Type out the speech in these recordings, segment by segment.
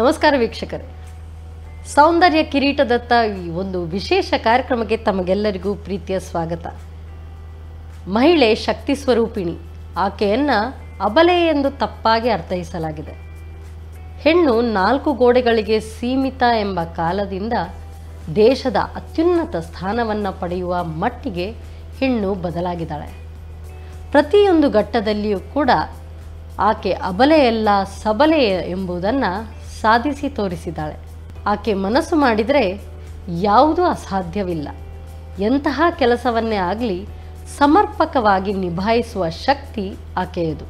ನಮಸ್ಕಾರ ವೀಕ್ಷಕರೇ ಸೌಂದರ್ಯ ಕಿರೀಟದತ್ತ ಈ ಒಂದು ವಿಶೇಷ ಕಾರ್ಯಕ್ರಮಕ್ಕೆ ತಮಗೆಲ್ಲರಿಗೂ ಪ್ರೀತಿಯ ಸ್ವಾಗತ ಮಹಿಳೆ ಶಕ್ತಿ ಸ್ವರೂಪಿಣಿ ಆಕೆಯನ್ನು ಅಬಲೆ ಎಂದು ತಪ್ಪಾಗಿ ಅರ್ಥೈಸಲಾಗಿದೆ ಹೆಣ್ಣು ನಾಲ್ಕು ಗೋಡೆಗಳಿಗೆ ಸೀಮಿತ ಎಂಬ ಕಾಲದಿಂದ ದೇಶದ ಅತ್ಯುನ್ನತ ಸ್ಥಾನವನ್ನು ಪಡೆಯುವ ಮಟ್ಟಿಗೆ ಹೆಣ್ಣು ಬದಲಾಗಿದ್ದಾಳೆ ಪ್ರತಿಯೊಂದು ಘಟ್ಟದಲ್ಲಿಯೂ ಕೂಡ ಆಕೆ ಅಬಲೆಯಲ್ಲ ಸಬಲೆ ಎಂಬುದನ್ನು ಸಾಧಿಸಿ ತೋರಿಸಿದ್ದಾಳೆ ಆಕೆ ಮನಸ್ಸು ಮಾಡಿದರೆ ಯಾವುದೂ ಅಸಾಧ್ಯವಿಲ್ಲ ಎಂತಹ ಕೆಲಸವನ್ನೇ ಆಗಲಿ ಸಮರ್ಪಕವಾಗಿ ನಿಭಾಯಿಸುವ ಶಕ್ತಿ ಆಕೆಯದು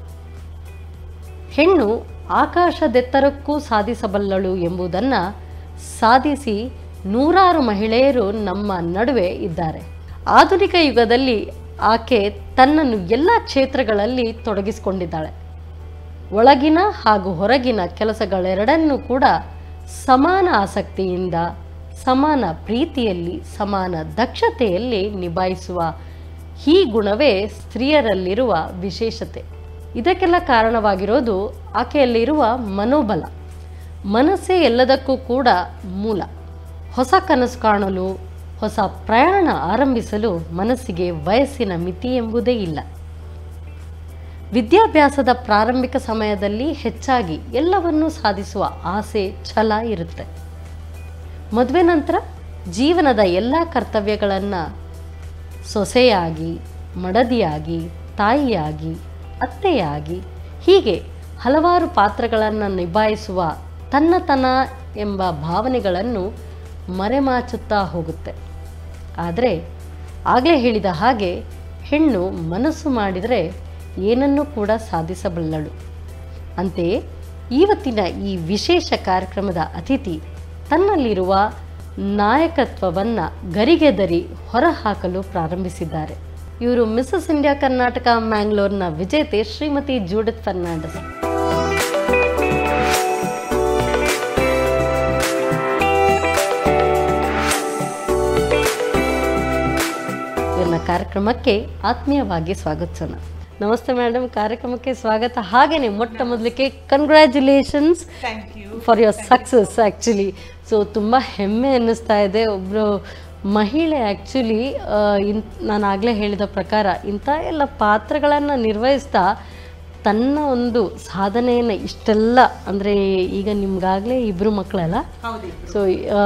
ಹೆಣ್ಣು ಆಕಾಶದೆತ್ತರಕ್ಕೂ ಸಾಧಿಸಬಲ್ಲಳು ಎಂಬುದನ್ನು ಸಾಧಿಸಿ ನೂರಾರು ಮಹಿಳೆಯರು ನಮ್ಮ ನಡುವೆ ಇದ್ದಾರೆ ಆಧುನಿಕ ಯುಗದಲ್ಲಿ ಆಕೆ ತನ್ನನ್ನು ಎಲ್ಲ ಕ್ಷೇತ್ರಗಳಲ್ಲಿ ತೊಡಗಿಸಿಕೊಂಡಿದ್ದಾಳೆ ಒಳಗಿನ ಹಾಗೂ ಹೊರಗಿನ ಕೆಲಸಗಳೆರಡನ್ನೂ ಕೂಡ ಸಮಾನ ಆಸಕ್ತಿಯಿಂದ ಸಮಾನ ಪ್ರೀತಿಯಲ್ಲಿ ಸಮಾನ ದಕ್ಷತೆಯಲ್ಲಿ ನಿಭಾಯಿಸುವ ಈ ಗುಣವೇ ಸ್ತ್ರೀಯರಲ್ಲಿರುವ ವಿಶೇಷತೆ ಇದಕ್ಕೆಲ್ಲ ಕಾರಣವಾಗಿರೋದು ಆಕೆಯಲ್ಲಿರುವ ಮನೋಬಲ ಮನಸ್ಸೇ ಎಲ್ಲದಕ್ಕೂ ಕೂಡ ಮೂಲ ಹೊಸ ಕನಸು ಕಾಣಲು ಹೊಸ ಪ್ರಯಾಣ ಆರಂಭಿಸಲು ಮನಸ್ಸಿಗೆ ವಯಸ್ಸಿನ ಮಿತಿ ಎಂಬುದೇ ಇಲ್ಲ ವಿದ್ಯಾಭ್ಯಾಸದ ಪ್ರಾರಂಭಿಕ ಸಮಯದಲ್ಲಿ ಹೆಚ್ಚಾಗಿ ಎಲ್ಲವನ್ನೂ ಸಾಧಿಸುವ ಆಸೆ ಛಲ ಇರುತ್ತೆ ಮದುವೆ ನಂತರ ಜೀವನದ ಎಲ್ಲ ಕರ್ತವ್ಯಗಳನ್ನು ಸೊಸೆಯಾಗಿ ಮಡದಿಯಾಗಿ ತಾಯಿಯಾಗಿ ಅತ್ತೆಯಾಗಿ ಹೀಗೆ ಹಲವಾರು ಪಾತ್ರಗಳನ್ನು ನಿಭಾಯಿಸುವ ತನ್ನತನ ಎಂಬ ಭಾವನೆಗಳನ್ನು ಮರೆಮಾಚುತ್ತಾ ಹೋಗುತ್ತೆ ಆದರೆ ಆಗಲೇ ಹೇಳಿದ ಹಾಗೆ ಹೆಣ್ಣು ಮನಸ್ಸು ಮಾಡಿದರೆ ಏನನ್ನೂ ಕೂಡ ಸಾಧಿಸಬಲ್ಲಳು ಅಂತೆಯೇ ಇವತ್ತಿನ ಈ ವಿಶೇಷ ಕಾರ್ಯಕ್ರಮದ ಅತಿಥಿ ತನ್ನಲ್ಲಿರುವ ನಾಯಕತ್ವವನ್ನು ಗರಿಗೆದರಿ ಹೊರಹಾಕಲು ಪ್ರಾರಂಭಿಸಿದ್ದಾರೆ ಇವರು ಮಿಸಸ್ ಇಂಡಿಯಾ ಕರ್ನಾಟಕ ಮ್ಯಾಂಗ್ಳೂರ್ನ ವಿಜೇತೆ ಶ್ರೀಮತಿ ಜೂಡಿತ್ ಫರ್ನಾಂಡಸ್ ಇವ್ರನ್ನ ಕಾರ್ಯಕ್ರಮಕ್ಕೆ ಆತ್ಮೀಯವಾಗಿ ಸ್ವಾಗತಿಸೋಣ ನಮಸ್ತೆ ಮೇಡಮ್ ಕಾರ್ಯಕ್ರಮಕ್ಕೆ ಸ್ವಾಗತ ಹಾಗೇನೆ ಮೊಟ್ಟ ಮೊದಲಿಗೆ congratulations thank you for your success actually so ತುಂಬ ಹೆಮ್ಮೆ ಅನ್ನಿಸ್ತಾ ಇದೆ ಒಬ್ಬರು ಮಹಿಳೆ ಆ್ಯಕ್ಚುಲಿ ಇನ್ ನಾನು ಆಗಲೇ ಹೇಳಿದ ಪ್ರಕಾರ ಇಂಥ ಎಲ್ಲ ಪಾತ್ರಗಳನ್ನು ನಿರ್ವಹಿಸ್ತಾ ತನ್ನ ಒಂದು ಸಾಧನೆಯನ್ನು ಇಷ್ಟೆಲ್ಲ ಅಂದರೆ ಈಗ ನಿಮ್ಗಾಗಲೇ ಇಬ್ಬರು ಮಕ್ಕಳಲ್ಲ ಹೌದು ಸೊ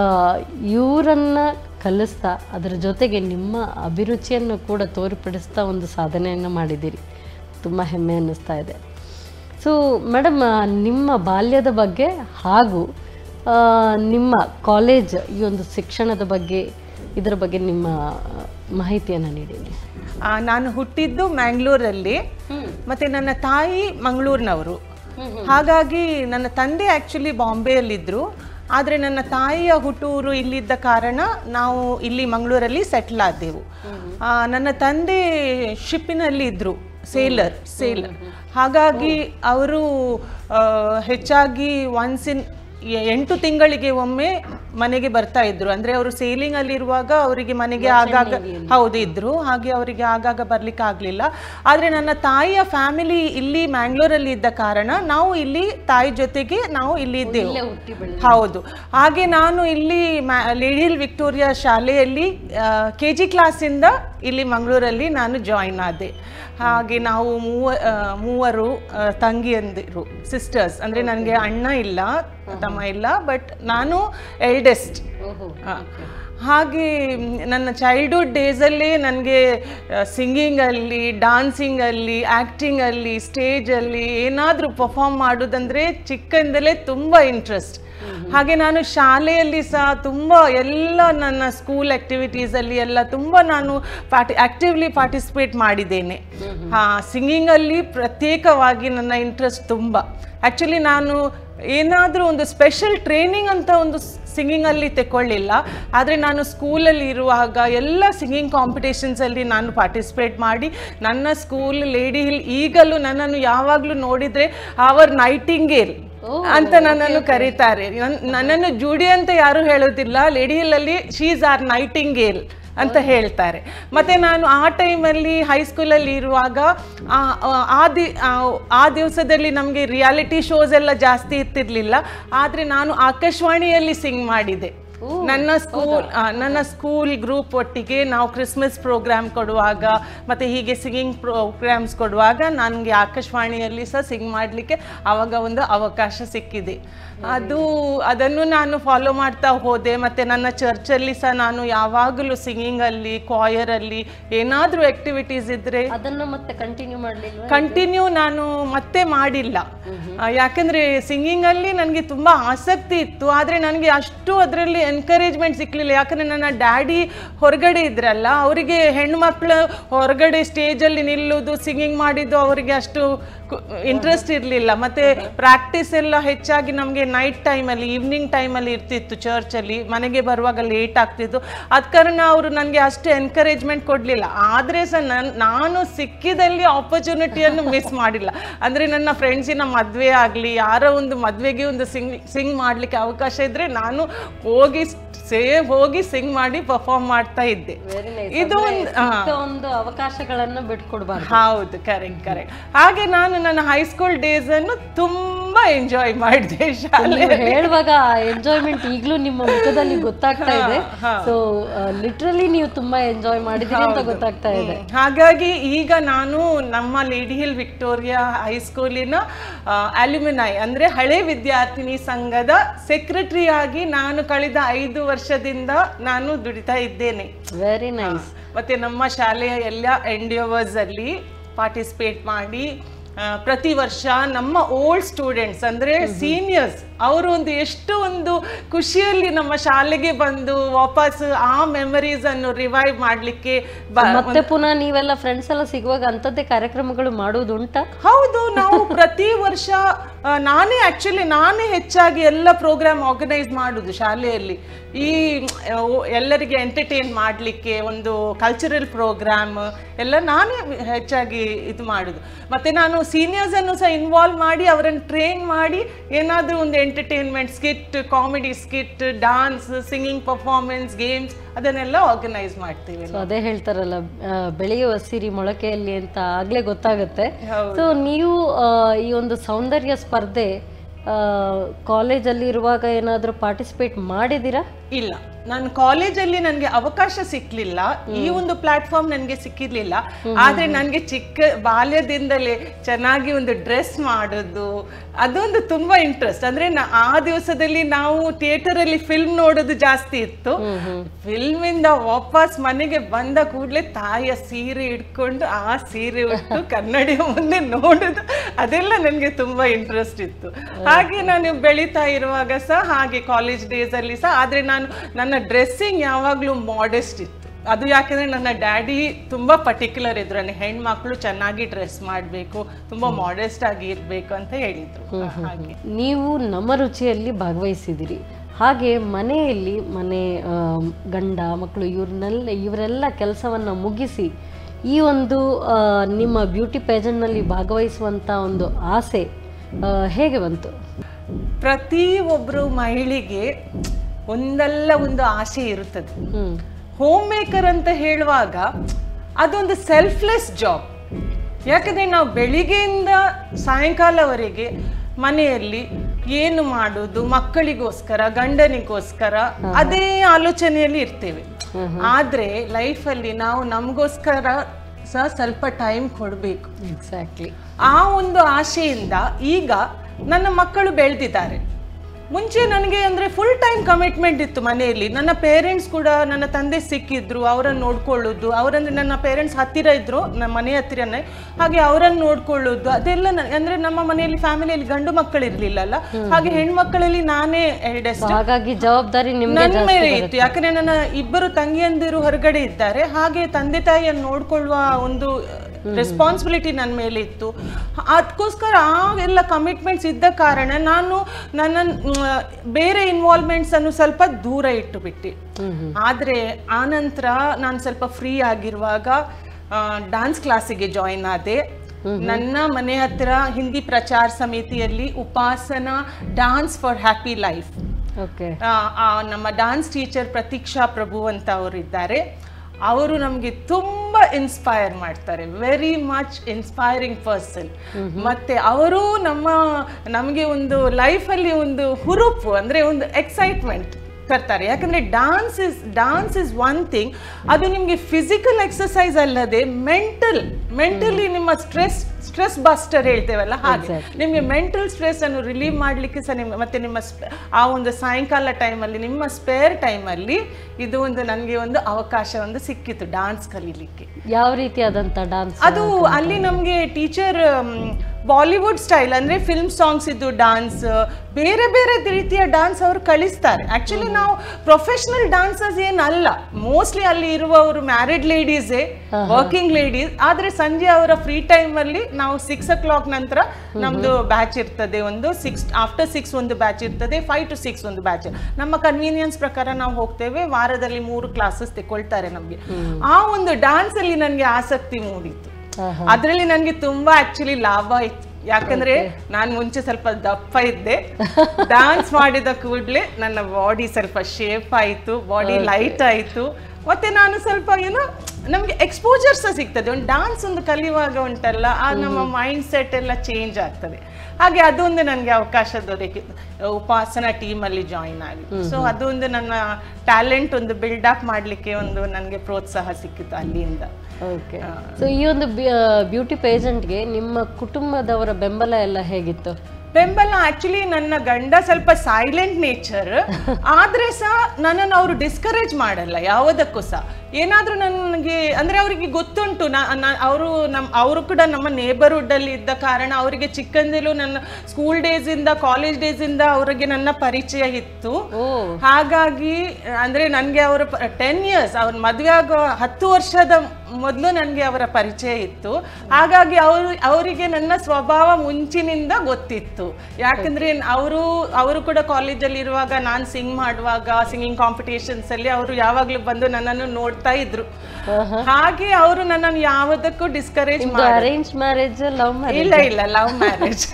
ಇವರನ್ನು ಕಲಿಸ್ತಾ ಅದರ ಜೊತೆಗೆ ನಿಮ್ಮ ಅಭಿರುಚಿಯನ್ನು ಕೂಡ ತೋರ್ಪಡಿಸ್ತಾ ಒಂದು ಸಾಧನೆಯನ್ನು ಮಾಡಿದ್ದೀರಿ ತುಂಬ ಹೆಮ್ಮೆ ಅನ್ನಿಸ್ತಾ ಇದೆ ಸೊ ಮೇಡಮ್ ನಿಮ್ಮ ಬಾಲ್ಯದ ಬಗ್ಗೆ ಹಾಗೂ ಆ, ನಿಮ್ಮ ಕಾಲೇಜ್ ಈ ಒಂದು ಶಿಕ್ಷಣದ ಬಗ್ಗೆ ಇದರ ಬಗ್ಗೆ ನಿಮ್ಮ ಮಾಹಿತಿಯನ್ನು ನೀಡಿರಿ ಆ, ನಾನು ಹುಟ್ಟಿದ್ದು ಮ್ಯಾಂಗ್ಳೂರಲ್ಲಿ ಮತ್ತೆ ನನ್ನ ತಾಯಿ ಮಂಗಳೂರಿನವರು ಹಾಗಾಗಿ ನನ್ನ ತಂದೆ ಆ್ಯಕ್ಚುಲಿ ಬಾಂಬೆಯಲ್ಲಿದ್ದರು ಆದರೆ ನನ್ನ ತಾಯಿಯ ಹುಟ್ಟೂರು ಇಲ್ಲಿದ್ದ ಕಾರಣ ನಾವು ಇಲ್ಲಿ ಮಂಗಳೂರಲ್ಲಿ ಸೆಟ್ಲ್ ಆದೆವು ಆ, ನನ್ನ ತಂದೆ ಶಿಪ್ಪಿನಲ್ಲಿ ಇದ್ದರು ಸೇಲರ್ ಸೇಲರ್ ಹಾಗಾಗಿ ಅವರು ಹೆಚ್ಚಾಗಿ ಒನ್ಸ್ ಇನ್ ಎ- ಎಂಟು ತಿಂಗಳಿಗೆ ಒಮ್ಮೆ ಮನೆಗೆ ಬರ್ತಾ ಇದ್ರು ಅಂದ್ರೆ ಅವರು ಸೇಲಿಂಗ್ ಅಲ್ಲಿ ಇರುವಾಗ ಅವರಿಗೆ ಮನೆಗೆ ಆಗಾಗ ಹೌದು ಇದ್ರು ಹಾಗೆ ಅವರಿಗೆ ಆಗಾಗ ಬರ್ಲಿಕ್ಕೆ ಆಗ್ಲಿಲ್ಲ ಆದ್ರೆ ನನ್ನ ತಾಯಿಯ ಫ್ಯಾಮಿಲಿ ಇಲ್ಲಿ ಮ್ಯಾಂಗ್ಳೂರಲ್ಲಿ ಇದ್ದ ಕಾರಣ ನಾವು ಇಲ್ಲಿ ತಾಯಿ ಜೊತೆಗೆ ನಾವು ಇಲ್ಲಿ ಇದ್ದೆವು ಹೌದು ಹಾಗೆ ನಾನು ಇಲ್ಲಿ ಲೇಡಿ ಹಿಲ್ ವಿಕ್ಟೋರಿಯಾ ಶಾಲೆಯಲ್ಲಿ ಕೆ ಜಿ ಕ್ಲಾಸಿಂದ ಇಲ್ಲಿ ಮಂಗಳೂರಲ್ಲಿ ನಾನು ಜಾಯಿನ್ ಆದೆ ಹಾಗೆ ನಾವು ಮೂವ ಆ, ಮೂವರು ಆ, ತಂಗಿಯಂದಿರು ಸಿಸ್ಟರ್ಸ್ ಅಂದರೆ ನನಗೆ ಅಣ್ಣ ಇಲ್ಲ ತಮ್ಮ ಇಲ್ಲ ಬಟ್ ನಾನು ಎಲ್ಡೆಸ್ಟ್ ಹಾಗೆ ಮ್, ನನ್ನ ಚೈಲ್ಡ್ಹುಡ್ ಡೇಸಲ್ಲೇ ನನಗೆ ಸಿಂಗಿಂಗಲ್ಲಿ ಡಾನ್ಸಿಂಗಲ್ಲಿ ಆ್ಯಕ್ಟಿಂಗಲ್ಲಿ ಸ್ಟೇಜಲ್ಲಿ ಏನಾದರೂ ಪರ್ಫಾರ್ಮ್ ಮಾಡೋದಂದರೆ ಚಿಕ್ಕಂದಲೇ ತುಂಬ ಇಂಟ್ರೆಸ್ಟ್ ಹಾಗೆ ನಾನು ಶಾಲೆಯಲ್ಲಿ ಸಹ ತುಂಬ ಎಲ್ಲ ನನ್ನ ಸ್ಕೂಲ್ ಆ್ಯಕ್ಟಿವಿಟೀಸಲ್ಲಿ ಎಲ್ಲ ತುಂಬ ನಾನು ಪಾರ್ಟಿ ಆ್ಯಕ್ಟಿವ್ಲಿ ಪಾರ್ಟಿಸಿಪೇಟ್ ಮಾಡಿದ್ದೇನೆ ಹಾಂ ಸಿಂಗಿಂಗಲ್ಲಿ ಪ್ರತ್ಯೇಕವಾಗಿ ನನ್ನ ಇಂಟ್ರೆಸ್ಟ್ ತುಂಬ ಆ್ಯಕ್ಚುಲಿ ನಾನು ಏನಾದರೂ ಒಂದು ಸ್ಪೆಷಲ್ ಟ್ರೈನಿಂಗ್ ಅಂತ ಒಂದು ಸಿಂಗಿಂಗಲ್ಲಿ ತೆಕ್ಕೊಳ್ಳಿಲ್ಲ ಆದರೆ ನಾನು ಸ್ಕೂಲಲ್ಲಿ ಇರುವಾಗ ಎಲ್ಲ ಸಿಂಗಿಂಗ್ ಕಾಂಪಿಟೇಷನ್ಸಲ್ಲಿ ನಾನು ಪಾರ್ಟಿಸಿಪೇಟ್ ಮಾಡಿ ನನ್ನ ಸ್ಕೂಲ್ ಲೇಡಿ ಹಿಲ್ ಈಗಲೂ ನನ್ನನ್ನು ಯಾವಾಗಲೂ ನೋಡಿದರೆ ಅವರ್ ನೈಟಿಂಗೇಲ್ ಅಂತ ನನ್ನನ್ನು ಕರೀತಾರೆ ನನ್- ನನ್ನನ್ನು ಜೂಡಿ ಅಂತ ಯಾರು ಹೇಳೋದಿಲ್ಲ ಲೇಡಿ ಹಿಲ್ಲಲ್ಲಿ ಶೀಸ್ ಆರ್ ನೈಟಿಂಗೇಲ್ ಅಂತ ಹೇಳ್ತಾರೆ ಮತ್ತೆ ನಾನು ಆ ಟೈಮಲ್ಲಿ ಹೈಸ್ಕೂಲಲ್ಲಿ ಇರುವಾಗ ಆ- ಆ- ಆ ದಿ ಆ- ಆ ದಿವಸದಲ್ಲಿ ನಮಗೆ ರಿಯಾಲಿಟಿ ಶೋಸ್ ಎಲ್ಲ ಜಾಸ್ತಿ ಇರ್ತಿರ್ಲಿಲ್ಲ ಆದರೆ ನಾನು ಆಕಾಶವಾಣಿಯಲ್ಲಿ ಸಿಂಗ್ ಮಾಡಿದೆ ನನ್ನ ಸ್ಕೂಲ್ ನನ್ನ ಸ್ಕೂಲ್ ಗ್ರೂಪ್ ಒಟ್ಟಿಗೆ ನಾವು ಕ್ರಿಸ್ಮಸ್ ಪ್ರೋಗ್ರಾಮ್ ಕೊಡುವಾಗ ಮತ್ತೆ ಹೀಗೆ ಸಿಂಗಿಂಗ್ ಪ್ರೋಗ್ರಾಮ್ಸ್ ಕೊಡುವಾಗ ನನಗೆ ಆಕಾಶವಾಣಿಯಲ್ಲಿ ಸಹ ಸಿಂಗ್ ಮಾಡಲಿಕ್ಕೆ ಆವಾಗ ಒಂದು ಅವಕಾಶ ಸಿಕ್ಕಿದೆ ಅದು ಅದನ್ನು ನಾನು ಫಾಲೋ ಮಾಡ್ತಾ ಹೋದೆ ಮತ್ತೆ ನನ್ನ ಚರ್ಚಲ್ಲಿ ಸಹ ನಾನು ಯಾವಾಗಲೂ ಸಿಂಗಿಂಗಲ್ಲಿ ಕ್ವಾಯರಲ್ಲಿ ಏನಾದರೂ ಆಕ್ಟಿವಿಟೀಸ್ ಇದ್ದರೆ ಅದನ್ನ ಮತ್ತೆ ಕಂಟಿನ್ಯೂ ಮಾಡ್ಲಿಲ್ವಾ ಕಂಟಿನ್ಯೂ ನಾನು ಮತ್ತೆ ಮಾಡಿಲ್ಲ ಆ, ಯಾಕಂದ್ರೆ ಸಿಂಗಿಂಗ್ ಅಲ್ಲಿ ನನಗೆ ತುಂಬಾ ಆಸಕ್ತಿ ಇತ್ತು ಆದ್ರೆ ನನಗೆ ಅಷ್ಟು ಅದರಲ್ಲಿ ಎನ್ಕರೇಜ್ಮೆಂಟ್ ಸಿಕ್ಲಿಲ್ಲ ಯಾಕಂದ್ರೆ ನನ್ನ ಡ್ಯಾಡಿ ಹೊರಗಡೆ ಇದ್ರಲ್ಲ ಅವರಿಗೆ ಹೆಣ್ಮಕ್ಳು ಹೊರಗಡೆ ಸ್ಟೇಜಲ್ಲಿ ನಿಲ್ಲುವುದು ಸಿಂಗಿಂಗ್ ಮಾಡಿದ್ದು ಅವರಿಗೆ ಅಷ್ಟು ಇಂಟ್ರೆಸ್ಟ್ ಇರಲಿಲ್ಲ ಮತ್ತೆ ಪ್ರಾಕ್ಟೀಸ್ ಎಲ್ಲ ಹೆಚ್ಚಾಗಿ ನಮಗೆ ನೈಟ್ ಟೈಮಲ್ಲಿ ಈವ್ನಿಂಗ್ ಟೈಮಲ್ಲಿ ಇರ್ತಿತ್ತು ಚರ್ಚಲ್ಲಿ ಮನೆಗೆ ಬರುವಾಗ ಲೇಟ್ ಆಗ್ತಿತ್ತು ಅದ ಕಾರಣ ಅವರು ನನಗೆ ಅಷ್ಟು ಎನ್ಕರೇಜ್ಮೆಂಟ್ ಕೊಡಲಿಲ್ಲ ಆದರೆ ಸಹ ನನ್ ನಾನು ಸಿಕ್ಕಿದಲ್ಲಿ ಆಪರ್ಚುನಿಟಿಯನ್ನು ಮಿಸ್ ಮಾಡಿಲ್ಲ ಅಂದರೆ ನನ್ನ ಫ್ರೆಂಡ್ಸಿನ ಮದುವೆ ಆಗಲಿ ಯಾರೋ ಒಂದು ಮದುವೆಗೆ ಒಂದು ಸಿಂಗ್ ಸಿಂಗ್ ಮಾಡಲಿಕ್ಕೆ ಅವಕಾಶ ಇದ್ದರೆ ನಾನು ಹೋಗಿ ಸೇಮ್ ಹೋಗಿ ಸಿಂಗ್ ಮಾಡಿ ಪರ್ಫಾರ್ಮ್ ಮಾಡ್ತಾ ಇದ್ದೆ ವೆರಿ ನೈಸ್ ಇದು ಒಂದು ಹಾ. ಒಂದು ಅವಕಾಶಗಳನ್ನ ಬಿಟ್ಕೊಡ್ಬಾರ್ದು ಹೌದು ಕರೆಕ್ಟ್ ಕರೆಕ್ಟ್ ಹಾಗೆ ನಾನು ನನ್ನ ಹೈಸ್ಕೂಲ್ ಡೇಸ್ ಅನ್ನು ತುಂಬಾ ಎಂಜಾಯ್ ಮಾಡಿದೆ ಶಾಲೆ ನೀವು ಹೇಳುವಾಗ ಎಂಜಾಯ್ಮೆಂಟ್ ಈಗಲೂ ನಿಮ್ಮ ಮುಖದಲ್ಲಿ ಗೊತ್ತಾಗ್ತಾ ಇದೆ ಸೊ ಲಿಟ್ರಲಿ ನೀವು ತುಂಬಾ ಎಂಜಾಯ್ ಮಾಡಿದ್ರಿ ಅಂತ ಗೊತ್ತಾಗ್ತಾ ಇದೆ ಹಾಗಾಗಿ ಈಗ ನಾನು ನಮ್ಮ ಲೇಡಿ ಹಿಲ್ ವಿಕ್ಟೋರಿಯಾ ಹೈಸ್ಕೂಲಿನ ಅಲ್ಯುಮಿನೈ ಅಂದ್ರೆ ಹಳೆ ವಿದ್ಯಾರ್ಥಿನಿ ಸಂಘದ ಸೆಕ್ರೆಟರಿ ಆಗಿ ನಾನು ಕಳೆದ ಐದು ವರ್ಷದಿಂದ ನಾನು ದುಡಿತಾ ಇದ್ದೇನೆ ವೆರಿ ನೈಸ್ ಮತ್ತೆ ನಮ್ಮ ಶಾಲೆಯ ಎಲ್ಲ ಎಂಡಿಯೋವರ್ಸ್ ಅಲ್ಲಿ ಪಾರ್ಟಿಸಿಪೇಟ್ ಮಾಡಿ ಆ, ಪ್ರತಿ ವರ್ಷ ನಮ್ಮ ಓಲ್ಡ್ ಸ್ಟೂಡೆಂಟ್ಸ್ ಅಂದ್ರೆ ಸೀನಿಯರ್ಸ್ ಅವರು ಒಂದು ಎಷ್ಟು ಒಂದು ಖುಷಿಯಲ್ಲಿ ನಮ್ಮ ಶಾಲೆಗೆ ಬಂದು ವಾಪಸ್ ಆ ಮೆಮರೀಸ್ ಅನ್ನು ರಿವೈವ್ ಮಾಡ್ಲಿಕ್ಕೆ ಬ- ಮತ್ತೆ ಪುನಃ ನೀವೆಲ್ಲ ಫ್ರೆಂಡ್ಸ್ ಎಲ್ಲ ಸಿಗುವಾಗ ಅಂಥದ್ದೇ ಕಾರ್ಯಕ್ರಮಗಳು ಮಾಡುವುದು ಉಂಟಾ ಹೌದು ನಾವು ಪ್ರತಿ ವರ್ಷ ಆ, ನಾನೇ ಆಕ್ಚುಲಿ ನಾನೇ ಹೆಚ್ಚಾಗಿ ಎಲ್ಲ ಪ್ರೋಗ್ರಾಮ್ ಆರ್ಗನೈಸ್ ಮಾಡುದು ಶಾಲೆಯಲ್ಲಿ ಈ ಆ, ಓ- ಎಲ್ಲರಿಗೆ ಎಂಟರ್ಟೈನ್ ಮಾಡಲಿಕ್ಕೆ ಒಂದು ಕಲ್ಚರಲ್ ಪ್ರೋಗ್ರಾಮ್ ಎಲ್ಲ ನಾನೇ ಹೆಚ್ಚಾಗಿ ಇದು ಮಾಡುದು ಮತ್ತೆ ನಾನು ಸೀನಿಯರ್ಸ್ ಅನ್ನು ಸಹ ಇನ್ವಾಲ್ವ್ ಮಾಡಿ ಅವರನ್ನು ಟ್ರೈನ್ ಮಾಡಿ ಏನಾದರೂ ಒಂದು entertainment skit comedy skit dance singing performance games ಅದನ್ನೆಲ್ಲ ಆರ್ಗನೈಸ್ ಮಾಡ್ತೀವಿ ಸೊ ಅದೇ ಹೇಳ್ತಾರಲ್ಲ ಆ, ಬೆಳೆಯುವ ಸಿರಿ ಮೊಳಕೆಯಲ್ಲಿ ಅಂತ ಆಗ್ಲೇ ಗೊತ್ತಾಗುತ್ತೆ ಸೊ ನೀವು ಆ, ಈ ಒಂದು ಸೌಂದರ್ಯ ಸ್ಪರ್ಧೆ ಕಾಲೇಜಲ್ಲಿ ಇರುವಾಗ ಏನಾದರೂ ಪಾರ್ಟಿಸಿಪೇಟ್ ಮಾಡಿದ್ದೀರಾ ಇಲ್ಲ ನಾನು ಕಾಲೇಜಲ್ಲಿ ನನಗೆ ಅವಕಾಶ ಸಿಕ್ಲಿಲ್ಲ ಈ ಒಂದು ಪ್ಲಾಟ್ಫಾರ್ಮ್ ನನಗೆ ಸಿಕ್ಕಿರ್ಲಿಲ್ಲ ಆದ್ರೆ ನನಗೆ ಚಿಕ್ಕ ಬಾಲ್ಯದಿಂದಲೇ ಚೆನ್ನಾಗಿ ಒಂದು ಡ್ರೆಸ್ ಮಾಡೋದು ಅದೊಂದು ತುಂಬಾ ಇಂಟ್ರೆಸ್ಟ್ ಅಂದ್ರೆ ನಾ- ಆ ದಿವಸದಲ್ಲಿ ನಾವು ಥಿಯೇಟರ್ ಅಲ್ಲಿ ಫಿಲ್ಮ್ ನೋಡೋದು ಜಾಸ್ತಿ ಇತ್ತು ಫಿಲ್ಮ್ ಇಂದ ವಾಪಸ್ ಮನೆಗೆ ಬಂದ ಕೂಡಲೇ ತಾಯಿಯ ಸೀರೆ ಇಟ್ಕೊಂಡು ಆ ಸೀರೆ ಉಟ್ಟು ಕನ್ನಡಿಯ ಮುಂದೆ ನೋಡೋದು ಅದೆಲ್ಲ ನನಗೆ ತುಂಬಾ ಇಂಟ್ರೆಸ್ಟ್ ಇತ್ತು ಹಾಗೆ ನಾನು ಬೆಳೀತಾ ಇರುವಾಗ ಸಹ ಹಾಗೆ ಕಾಲೇಜ್ ಡೇಸ್ ಅಲ್ಲಿ ಸಹ ಆದ್ರೆ ನಾನು ನನ್ನ ಡ್ರೆಸ್ಸಿಂಗ್ ಯಾವಾಗಲೂ ಮಾಡೆಸ್ಟ್ ಇತ್ತು ಅದು ಯಾಕಂದ್ರೆ ನನ್ನ ಡ್ಯಾಡಿ ತುಂಬಾ ಪರ್ಟಿಕ್ಯುಲರ್ ಇದ್ರು ನನ್ನ ಹೆಣ್ಮಕ್ಳು ಚೆನ್ನಾಗಿ ಡ್ರೆಸ್ ಮಾಡಬೇಕು ತುಂಬಾ ಮಾಡೆಸ್ಟ್ ಆಗಿ ಇರಬೇಕು ಅಂತ ಹೇಳಿದ್ರು ಹಾಗೆ ನೀವು ನಮ್ಮ ರುಚಿಯಲ್ಲಿ ಭಾಗವಹಿಸಿದಿರಿ ಹಾಗೆ ಮನೆಯಲ್ಲಿ ಮನೆ ಆ, ಗಂಡ ಮಕ್ಕಳು ಇವ್ರನ್ನೆಲ್ಲ ಇವರೆಲ್ಲ ಕೆಲಸವನ್ನು ಮುಗಿಸಿ ಈ ಒಂದು ಆ, ನಿಮ್ಮ ಬ್ಯೂಟಿ ಪೇಜೆಂಟ್ನಲ್ಲಿ ಭಾಗವಹಿಸುವಂಥ ಒಂದು ಆಸೆ ಆ, ಹೇಗೆ ಬಂತು ಪ್ರತಿ ಒಬ್ರು ಮಹಿಳೆಗೆ ಒಂದಲ್ಲ ಒಂದು ಆಸೆ ಇರುತ್ತದೆ ಹ್ಞೂ ಹೋಮ್ ಮೇಕರ್ ಅಂತ ಹೇಳುವಾಗ ಅದೊಂದು ಸೆಲ್ಫ್ಲೆಸ್ ಜಾಬ್ ಯಾಕಂದ್ರೆ ನಾವು ಬೆಳಿಗ್ಗೆಯಿಂದ ಸಾಯಂಕಾಲವರೆಗೆ ಮನೆಯಲ್ಲಿ ಏನು ಮಾಡೋದು ಮಕ್ಕಳಿಗೋಸ್ಕರ ಗಂಡನಿಗೋಸ್ಕರ ಅದೇ ಆಲೋಚನೆಯಲ್ಲಿ ಇರ್ತೇವೆ ಆದ್ರೆ ಲೈಫಲ್ಲಿ ನಾವು ನಮಗೋಸ್ಕರ ಸಹ ಸ್ವಲ್ಪ ಟೈಮ್ ಕೊಡಬೇಕು ಎಕ್ಸಾಕ್ಟ್ಲಿ ಆ ಒಂದು ಆಶೆಯಿಂದ ಈಗ ನನ್ನ ಮಕ್ಕಳು ಬೆಳೆದಿದ್ದಾರೆ ಮುಂಚೆ ನನಗೆ ಅಂದರೆ ಫುಲ್ ಟೈಮ್ ಕಮಿಟ್ಮೆಂಟ್ ಇತ್ತು ಮನೆಯಲ್ಲಿ ನನ್ನ ಪೇರೆಂಟ್ಸ್ ಕೂಡ ನನ್ನ ತಂದೆ ಸಿಕ್ಕಿದ್ರು ಅವರನ್ನು ನೋಡ್ಕೊಳ್ಳೋದು ಅವರಂದ್ರೆ ನನ್ನ ಪೇರೆಂಟ್ಸ್ ಹತ್ತಿರ ಇದ್ರು ನಮ್ಮ ಮನೆ ಹತ್ತಿರನೇ ಹಾಗೆ ಅವರನ್ನು ನೋಡ್ಕೊಳ್ಳೋದು ಅದೆಲ್ಲ ನ- ಅಂದ್ರೆ ನಮ್ಮ ಮನೆಯಲ್ಲಿ ಫ್ಯಾಮಿಲಿಯಲ್ಲಿ ಗಂಡು ಮಕ್ಕಳು ಇರ್ಲಿಲ್ಲಲ್ಲ ಹಾಗೆ ಹೆಣ್ಮಕ್ಕಳಲ್ಲಿ ನಾನೇ ಎಲ್ಡೆಸ್ಟ್ ಹಾಗಾಗಿ ಜವಾಬ್ದಾರಿ ನಿಮ್ಗೆ ನನ್ನ ಮೇಲೆ ಇತ್ತು ಯಾಕಂದ್ರೆ ನನ್ನ ಇಬ್ಬರು ತಂಗಿಯಂದಿರು ಹೊರಗಡೆ ಇದ್ದಾರೆ ಹಾಗೆ ತಂದೆ ತಾಯಿಯನ್ನು ನೋಡ್ಕೊಳ್ಳುವ ಒಂದು ರೆಸ್ಪಾನ್ಸಿಬಿಲಿಟಿ ನನ್ನ ಮೇಲೆ ಇತ್ತು ಅದಕ್ಕೋಸ್ಕರ ಆ ಎಲ್ಲ ಕಮಿಟ್ಮೆಂಟ್ಸ್ ಇದ್ದ ಕಾರಣ ನಾನು ನನ್ನ ಮ್, ಬೇರೆ ಇನ್ವಾಲ್ವ್ಮೆಂಟ್ಸ್ ಅನ್ನು ಸ್ವಲ್ಪ ದೂರ ಇಟ್ಟು ಬಿಟ್ಟೆ ಆದ್ರೆ ಆನಂತರ ನಾನು ಸ್ವಲ್ಪ ಫ್ರೀ ಆಗಿರುವಾಗ ಡಾನ್ಸ್ ಕ್ಲಾಸಿಗೆ ಜಾಯಿನ್ ಆದೆ ನನ್ನ ಮನೆ ಹತ್ತಿರ ಹಿಂದಿ ಪ್ರಚಾರ ಸಮಿತಿಯಲ್ಲಿ Upasana dance for happy life okay ಆ, ಆ, ನಮ್ಮ ಡಾನ್ಸ್ ಟೀಚರ್ ಪ್ರತೀಕ್ಷಾ ಪ್ರಭು ಅಂತ ಅವರಿದ್ದಾರೆ ಅವರು ನಮಗೆ ತುಂಬ ಇನ್ಸ್ಪೈರ್ ಮಾಡ್ತಾರೆ ವೆರಿ ಮಚ್ ಇನ್ಸ್ಪೈರಿಂಗ್ ಪರ್ಸನ್ ಮತ್ತೆ ಅವರು ನಮ್ಮ ನಮಗೆ ಒಂದು ಲೈಫಲ್ಲಿ ಒಂದು ಹುರುಪು ಅಂದರೆ ಒಂದು ಎಕ್ಸೈಟ್ಮೆಂಟ್ ತರ್ತಾರೆ ಯಾಕಂದ್ರೆ dance is dance is one thing ಅದು ನಿಮಗೆ ಫಿಸಿಕಲ್ ಎಕ್ಸಸೈಸ್ ಅಲ್ಲದೆ ಮೆಂಟಲ್ ಮೆಂಟಲಿ ನಿಮ್ಮ ಸ್ಟ್ರೆಸ್ ಸ್ಟ್ರೆಸ್ ಬಸ್ಟರ್ ಹೇಳ್ತೇವಲ್ಲ ಹಾಗೆ ನಿಮಗೆ ಮೆಂಟಲ್ ಸ್ಟ್ರೆಸ್ ಅನ್ನು ರಿಲೀವ್ ಮಾಡಲಿಕ್ಕೆ ಸಹ ನಿಮ್ಮ ಮತ್ತೆ ನಿಮ್ಮ ಸ್ಪ- ಆ ಒಂದು ಸಾಯಂಕಾಲ ಟೈಮಲ್ಲಿ ನಿಮ್ಮ ಸ್ಪೇರ್ ಟೈಮಲ್ಲಿ ಇದು ಒಂದು ನನಗೆ ಒಂದು ಅವಕಾಶ ಒಂದು ಸಿಕ್ಕಿತ್ತು ಡಾನ್ಸ್ ಕಲೀಲಿಕ್ಕೆ ಯಾವ ರೀತಿಯಾದಂಥ ಡಾನ್ಸ್ ಅದು ಅಲ್ಲಿ ನಮಗೆ ಟೀಚರ್ ಬಾಲಿವುಡ್ ಸ್ಟೈಲ್ ಅಂದ್ರೆ ಫಿಲ್ಮ್ ಸಾಂಗ್ಸ್ ಇದ್ದು ಡಾನ್ಸ್ ಬೇರೆ ಬೇರೆ ರೀತಿಯ ಡಾನ್ಸ್ ಅವರು ಕಳಿಸ್ತಾರೆ ಆಕ್ಚುಲಿ ನಾವು ಪ್ರೊಫೆಷನಲ್ ಡಾನ್ಸರ್ಸ್ ಏನಲ್ಲ ಮೋಸ್ಟ್ಲಿ ಅಲ್ಲಿ ಇರುವವರು ಮ್ಯಾರಿಡ್ ಲೇಡೀಸೇ ವರ್ಕಿಂಗ್ ಲೇಡೀಸ್ ಆದ್ರೆ ಸಂಜೆ ಅವರ ಫ್ರೀ ಟೈಮ್ ಅಲ್ಲಿ ನಾವು ಸಿಕ್ಸ್ ಓ ಕ್ಲಾಕ್ ನಂತರ ನಮ್ದು ಬ್ಯಾಚ್ ಇರ್ತದೆ ಒಂದು ಸಿಕ್ಸ್ ಆಫ್ಟರ್ ಸಿಕ್ಸ್ ಒಂದು ಬ್ಯಾಚ್ ಇರ್ತದೆ ಫೈವ್ ಟು ಸಿಕ್ಸ್ ಒಂದು ಬ್ಯಾಚ್ ನಮ್ಮ ಕನ್ವೀನಿಯನ್ಸ್ ಪ್ರಕಾರ ನಾವು ಹೋಗ್ತೇವೆ ವಾರದಲ್ಲಿ ಮೂರು ಕ್ಲಾಸಸ್ ತಗೊಳ್ತಾರೆ ನಮಗೆ ಆ ಒಂದು ಡಾನ್ಸ್ ಅಲ್ಲಿ ನನಗೆ ಆಸಕ್ತಿ ಮೂಡಿತ್ತು ಅದ್ರಲ್ಲಿ ನನಗೆ ತುಂಬಾ ಆಕ್ಚುಲಿ ಲಾಭ ಇತ್ತು ಯಾಕಂದ್ರೆ ನಾನು ಮುಂಚೆ ಸ್ವಲ್ಪ ದಪ್ಪ ಇದ್ದೆ ಡಾನ್ಸ್ ಮಾಡಿದ ಕೂಡಲೇ ನನ್ನ ಬಾಡಿ ಸ್ವಲ್ಪ ಶೇಪ್ ಆಯಿತು ಬಾಡಿ ಲೈಟ್ ಆಯಿತು ಮತ್ತೆ ನಾನು ಸ್ವಲ್ಪ ಏನೋ ನಮಗೆ ಎಕ್ಸ್ಪೋಜರ್ ಸಹ ಸಿಗ್ತದೆ ಒಂದು ಡಾನ್ಸ್ ಒಂದು ಕಲಿಯುವಾಗ ಉಂಟಲ್ಲ ಆ ನಮ್ಮ ಮೈಂಡ್ ಸೆಟ್ ಎಲ್ಲ ಚೇಂಜ್ ಆಗ್ತದೆ ಹಾಗೆ ಅದೊಂದು ನನಗೆ ಅವಕಾಶ ದೊರಕಿತ್ತು ಉಪಾಸನ ಟೀಮಲ್ಲಿ ಜಾಯಿನ್ ಆಗಿ ಸೊ ಅದೊಂದು ನನ್ನ ಟ್ಯಾಲೆಂಟ್ ಒಂದು ಬಿಲ್ಡ್ ಅಪ್ ಮಾಡಲಿಕ್ಕೆ ಒಂದು ನನಗೆ ಪ್ರೋತ್ಸಾಹ ಸಿಕ್ಕಿತ್ತು ಅಲ್ಲಿಂದ ಓಕೆ ಸೊ ಈ ಒಂದು ಬ್ಯೂಟಿ ಪೇಜೆಂಟ್ಗೆ ನಿಮ್ಮ ಕುಟುಂಬದವರ ಬೆಂಬಲ ಎಲ್ಲ ಹೇಗಿತ್ತು ಬೆಂಬಲ ಆಕ್ಚುಲಿ ನನ್ನ ಗಂಡ ಸ್ವಲ್ಪ ಸೈಲೆಂಟ್ ನೇಚರ್ ಆದ್ರೆ ಸಹ ನನ್ನನ್ನು ಅವರು ಡಿಸ್ಕರೇಜ್ ಮಾಡಲ್ಲ ಯಾವುದಕ್ಕೂ ಸಹ ಏನಾದ್ರೂ ನನಗೆ ಅಂದ್ರೆ ಅವರಿಗೆ ಗೊತ್ತುಂಟು ಅವರು ನಮ್ ಅವರು ಕೂಡ ನಮ್ಮ ನೇಬರ್ಹುಡ್ ಅಲ್ಲಿ ಇದ್ದ ಕಾರಣ ಅವರಿಗೆ ಚಿಕ್ಕಂದಿಲು ನನ್ನ ಸ್ಕೂಲ್ ಡೇಸ್ ಇಂದ ಕಾಲೇಜ್ ಡೇಸ್ ಇಂದ ಅವರಿಗೆ ನನ್ನ ಪರಿಚಯ ಇತ್ತು ಓ ಹಾಗಾಗಿ ಅಂದ್ರೆ ನನಗೆ ಅವರ ಟೆನ್ ಇಯರ್ಸ್ ಅವ್ರ ಮದುವೆ ಆಗೋ ಹತ್ತು ವರ್ಷದ ಮೊದಲು ನನಗೆ ಅವರ ಪರಿಚಯ ಇತ್ತು ಹಾಗಾಗಿ ಅವರು ಅವರಿಗೆ ನನ್ನ ಸ್ವಭಾವ ಮುಂಚಿನಿಂದ ಗೊತ್ತಿತ್ತು ಯಾಕಂದ್ರೆ ಅವರು ಅವರು ಕೂಡ ಕಾಲೇಜಲ್ಲಿ ಇರುವಾಗ ನಾನು ಸಿಂಗ್ ಮಾಡುವಾಗ ಸಿಂಗಿಂಗ್ ಕಾಂಪಿಟೇಷನ್ಸ್ ಅಲ್ಲಿ ಅವರು ಯಾವಾಗಲೂ ಬಂದು ನನ್ನನ್ನು ನೋಡ್ತಾ ಇದ್ರು ಹಾಗೆ ಅವರು ನನ್ನನ್ನು ಯಾವುದಕ್ಕೂ discourage arrange marriage love marriage ಇಲ್ಲ ಇಲ್ಲ ಲವ್ ಮ್ಯಾರೇಜ್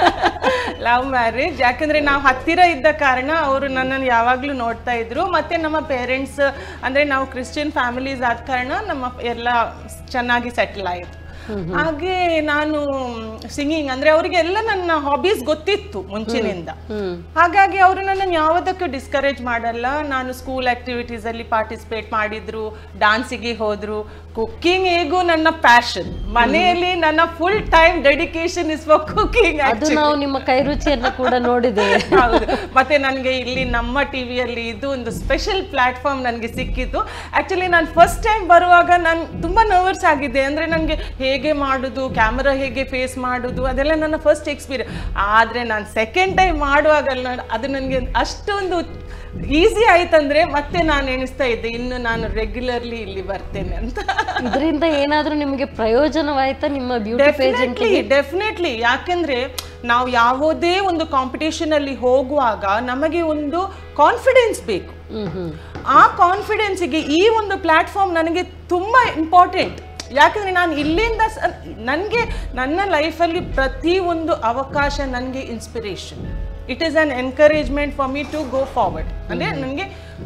ಲವ್ ಮ್ಯಾರೇಜ್ ಯಾಕಂದ್ರೆ ನಾವು ಹತ್ತಿರ ಇದ್ದ ಕಾರಣ ಅವರು ನನ್ನನ್ನು ಯಾವಾಗಲೂ ನೋಡ್ತಾ ಇದ್ರು ಮತ್ತೆ ನಮ್ಮ ಪೇರೆಂಟ್ಸ್ ಅಂದ್ರೆ ನಾವು ಕ್ರಿಶ್ಚಿಯನ್ ಫ್ಯಾಮಿಲೀಸ್ ಆದ ಕಾರಣ ನಮ್ಮ ಎಲ್ಲ ಚೆನ್ನಾಗಿ ಸೆಟಲ್ ಆಯಿತು ಹಾಗೆ ನಾನು ಸಿಂಗಿಂಗ್ ಅಂದ್ರೆ ಅವರಿಗೆಲ್ಲ ನನ್ನ ಹಾಬೀಸ್ ಗೊತ್ತಿತ್ತು ಮುಂಚಿನಿಂದ ಹ್ಮ್ ಹಾಗಾಗಿ ಅವರು ನನ್ನನ್ನು ಯಾವುದಕ್ಕೂ ಡಿಸ್ಕರೇಜ್ ಮಾಡಲ್ಲ ನಾನು ಸ್ಕೂಲ್ ಆಕ್ಟಿವಿಟೀಸ್ ಅಲ್ಲಿ ಪಾರ್ಟಿಸಿಪೇಟ್ ಮಾಡಿದ್ರು ಡಾನ್ಸಿಗೆ ಹೋದ್ರು ಕುಕ್ಕಿಂಗ್ ಹೇಗೂ ನನ್ನ ಪ್ಯಾಷನ್ ಮನೆಯಲ್ಲಿ ನನ್ನ full time dedication is for cooking ಅದು ನಾವು ನಿಮ್ಮ ಕೈ ರುಚಿಯನ್ನು ಕೂಡ ನೋಡಿದ್ದೇವೆ ಹೌದು ಮತ್ತೆ ನನಗೆ ಇಲ್ಲಿ ನಮ್ಮ ಟಿವಿಯಲ್ಲಿ ಇದು ಒಂದು ಸ್ಪೆಷಲ್ ಪ್ಲಾಟ್ಫಾರ್ಮ್ ನನಗೆ ಸಿಕ್ಕಿದ್ದು ಆಕ್ಚುಲಿ ನಾನು ಫಸ್ಟ್ ಟೈಮ್ ಬರುವಾಗ ನಾನು ತುಂಬಾ ನರ್ವಸ್ ಆಗಿದ್ದೆ ಅಂದ್ರೆ ನನಗೆ ಹೇಗೆ ಮಾಡುದು ಕ್ಯಾಮರಾ ಹೇಗೆ ಫೇಸ್ ಮಾಡುದು ಅದೆಲ್ಲ ನನ್ನ ಫಸ್ಟ್ ಎಕ್ಸ್ಪೀರಿಯನ್ಸ್ ಆದ್ರೆ ನಾನು ಸೆಕೆಂಡ್ ಟೈಮ್ ಮಾಡುವಾಗಲ್ಲ ಅದು ನನಗೆ ಅಷ್ಟೊಂದು ಈಸಿ ಆಯ್ತಂದ್ರೆ ಮತ್ತೆ ನಾನು ಎಣಿಸ್ತಾ ಇದ್ದೆ ಇನ್ನು ನಾನು ರೆಗ್ಯುಲರ್ಲಿ ಇಲ್ಲಿ ಬರ್ತೇನೆ ಅಂತ ಇದರಿಂದ ಏನಾದ್ರೂ ನಿಮಗೆ ಪ್ರಯೋಜನವಾಯ್ತಾ ನಿಮ್ಮ ಬ್ಯೂಟಿ ಪೇಜೆಂಟ್ ಡೆಫಿನೆಟ್ಲಿ ಡೆಫಿನೆಟ್ಲಿ ಯಾಕೆಂದ್ರೆ ನಾವು ಯಾವುದೇ ಒಂದು ಕಾಂಪಿಟೇಷನ್ ಅಲ್ಲಿ ಹೋಗುವಾಗ ನಮಗೆ ಒಂದು ಕಾನ್ಫಿಡೆನ್ಸ್ ಬೇಕು ಹ್ಮ್ ಹ್ಮ್ ಆ ಕಾನ್ಫಿಡೆನ್ಸಿಗೆ ಈ ಒಂದು ಪ್ಲಾಟ್ಫಾರ್ಮ್ ನನಗೆ ತುಂಬಾ ಇಂಪಾರ್ಟೆಂಟ್ ಯಾಕಂದ್ರೆ ನಾನು ಇಲ್ಲಿಂದ ನನಗೆ ನನ್ನ ಲೈಫಲ್ಲಿ ಪ್ರತಿ ಒಂದು ಅವಕಾಶ ನನಗೆ inspiration it is an encouragement for me to go forward ಅಂದ್ರೆ ನನಗೆ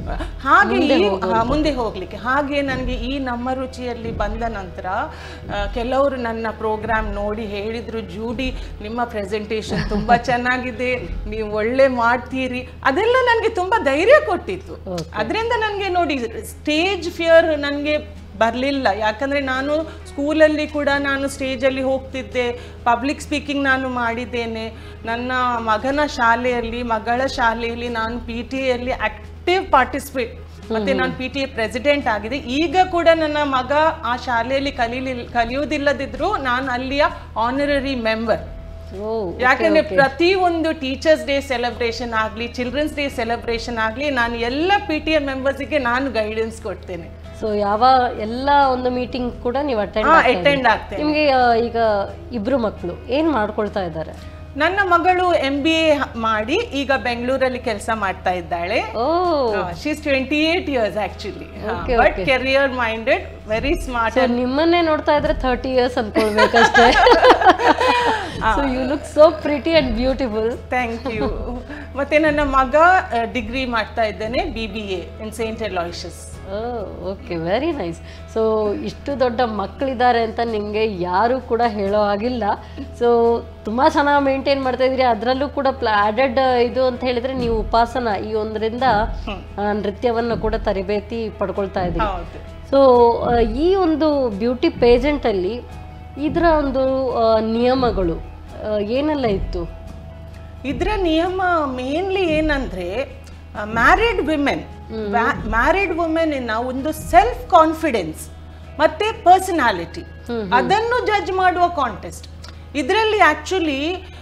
ಹಾಗೆ ಈ ಹಾ, ಮುಂದೆ ಹೋಗ್ಲಿಕ್ಕೆ ಹಾಗೆ ನನಗೆ ಈ ನಮ್ಮ ರುಚಿಯಲ್ಲಿ ಬಂದ ನಂತರ ಆ, ಕೆಲವರು ನನ್ನ ಪ್ರೋಗ್ರಾಮ್ ನೋಡಿ ಹೇಳಿದ್ರು ಜೂಡಿ ನಿಮ್ಮ ಪ್ರೆಸೆಂಟೇಷನ್ ತುಂಬಾ ಚೆನ್ನಾಗಿದೆ ನೀವು ಒಳ್ಳೆ ಮಾಡ್ತೀರಿ ಅದೆಲ್ಲ ನನಗೆ ತುಂಬಾ ಧೈರ್ಯ ಕೊಟ್ಟಿತ್ತು ಅದರಿಂದ ನನಗೆ ನೋಡಿ ಸ್ಟೇಜ್ ಫಿಯರ್ ನನಗೆ ಬರಲಿಲ್ಲ ಯಾಕಂದರೆ ನಾನು ಸ್ಕೂಲಲ್ಲಿ ಕೂಡ ನಾನು ಸ್ಟೇಜಲ್ಲಿ ಹೋಗ್ತಿದ್ದೆ ಪಬ್ಲಿಕ್ ಸ್ಪೀಕಿಂಗ್ ನಾನು ಮಾಡಿದ್ದೇನೆ ನನ್ನ ಮಗನ ಶಾಲೆಯಲ್ಲಿ ಮಗಳ ಶಾಲೆಯಲ್ಲಿ ನಾನು ಪಿ ಟಿ ಎಲ್ಲಿ ಆಕ್ಟಿವ್ ಪಾರ್ಟಿಸಿಪೇಟ್ ಮತ್ತೆ ನಾನು ಪಿ ಟಿ ಎ ಪ್ರೆಸಿಡೆಂಟ್ ಆಗಿದೆ ಈಗ ಕೂಡ ನನ್ನ ಮಗ ಆ ಶಾಲೆಯಲ್ಲಿ ಕಲೀಲಿಲ್ಲ ಕಲಿಯುವುದಿಲ್ಲದಿದ್ರು ನಾನು ಅಲ್ಲಿಯ ಆನರರಿ ಮೆಂಬರ್ ಓ ಯಾಕಂದ್ರೆ ಪ್ರತಿ ಒಂದು ಟೀಚರ್ಸ್ ಡೇ ಸೆಲೆಬ್ರೇಷನ್ ಆಗಲಿ ಚಿಲ್ಡ್ರನ್ಸ್ ಡೇ ಸೆಲೆಬ್ರೇಷನ್ ಆಗಲಿ ನಾನು ಎಲ್ಲ ಪಿ ಟಿ ಎ ಮೆಂಬರ್ಸಿಗೆ ನಾನು ಗೈಡೆನ್ಸ್ ಕೊಡ್ತೇನೆ ಸೊ ಯಾವ ಎಲ್ಲ ಒಂದು ಮೀಟಿಂಗ್ ಕೂಡ ನೀವು ಅಟೆಂಡ್ ಅಟೆಂಡ್ ಆಗ್ತೇನೆ ನಿಮಗೆ ಆ, ಈಗ ಇಬ್ರು ಮಕ್ಕಳು ಏನ್ ಮಾಡ್ಕೊಳ್ತಾ ಇದ್ದಾರೆ ನನ್ನ ಮಗಳು ಎಂ ಬಿ ಎ ಮಾಡಿ ಈಗ ಬೆಂಗಳೂರಲ್ಲಿ ಕೆಲಸ ಮಾಡ್ತಾ ಇದ್ದಾಳೆ oh she's twenty eight years actually Okay, but career minded very smart so ನಿಮ್ಮನ್ನೇ ನೋಡ್ತಾ ಇದ್ರೆ ಥರ್ಟಿ ಇಯರ್ಸ್ ಅನ್ಕೊಳ್ಬೇಕಷ್ಟೇ so you look so pretty and beautiful thank you ಮತ್ತೆ ನನ್ನ ಮಗ ಡಿಗ್ರಿ ಮಾಡ್ತಾ ಇದ್ದೇನೆ B B A in Saint Aloysius okay very nice so ಇಷ್ಟು ದೊಡ್ಡ ಮಕ್ಕಳಿದ್ದಾರೆ ಅಂತ ನಿಮಗೆ ಯಾರು ಕೂಡ ಹೇಳೋ ಹಾಗಿಲ್ಲ ಸೊ ತುಂಬ ಚೆನ್ನಾಗಿ ಮೇಂಟೈನ್ ಮಾಡ್ತಾ ಇದ್ದೀರಿ ಅದರಲ್ಲೂ ಕೂಡ ಆ್ಯಡೆಡ್ ಇದು ಅಂತ ಹೇಳಿದ್ರೆ ನೀವು ಉಪಾಸನ ಈ ಒಂದರಿಂದ ಆ, ನೃತ್ಯವನ್ನು ಕೂಡ ತರಬೇತಿ ಪಡ್ಕೊಳ್ತಾ ಇದ್ದೀರಿ ಹೌದು ಸೊ ಈ ಒಂದು ಬ್ಯೂಟಿ ಪೇಜೆಂಟಲ್ಲಿ ಇದರ ಒಂದು ಆ, ನಿಯಮಗಳು ಆ, ಏನೆಲ್ಲ ಇತ್ತು ಇದರ ನಿಯಮ ಮೇನ್ಲಿ ಏನಂದ್ರೆ ಮ್ಯಾರಿಡ್ ವಿಮೆನ್ ಮ್ಯಾರಿಡ್ ವುಮೆನ್ ಒಂದು ಸೆಲ್ಫ್ ಕಾನ್ಫಿಡೆನ್ಸ್ ಮತ್ತೆ ಪರ್ಸನಾಲಿಟಿ ಅದನ್ನು ಜಡ್ಜ್ ಮಾಡುವ ಕಾಂಟೆಸ್ಟ್ ಇದರಲ್ಲಿ ಆಕ್ಚುಲಿ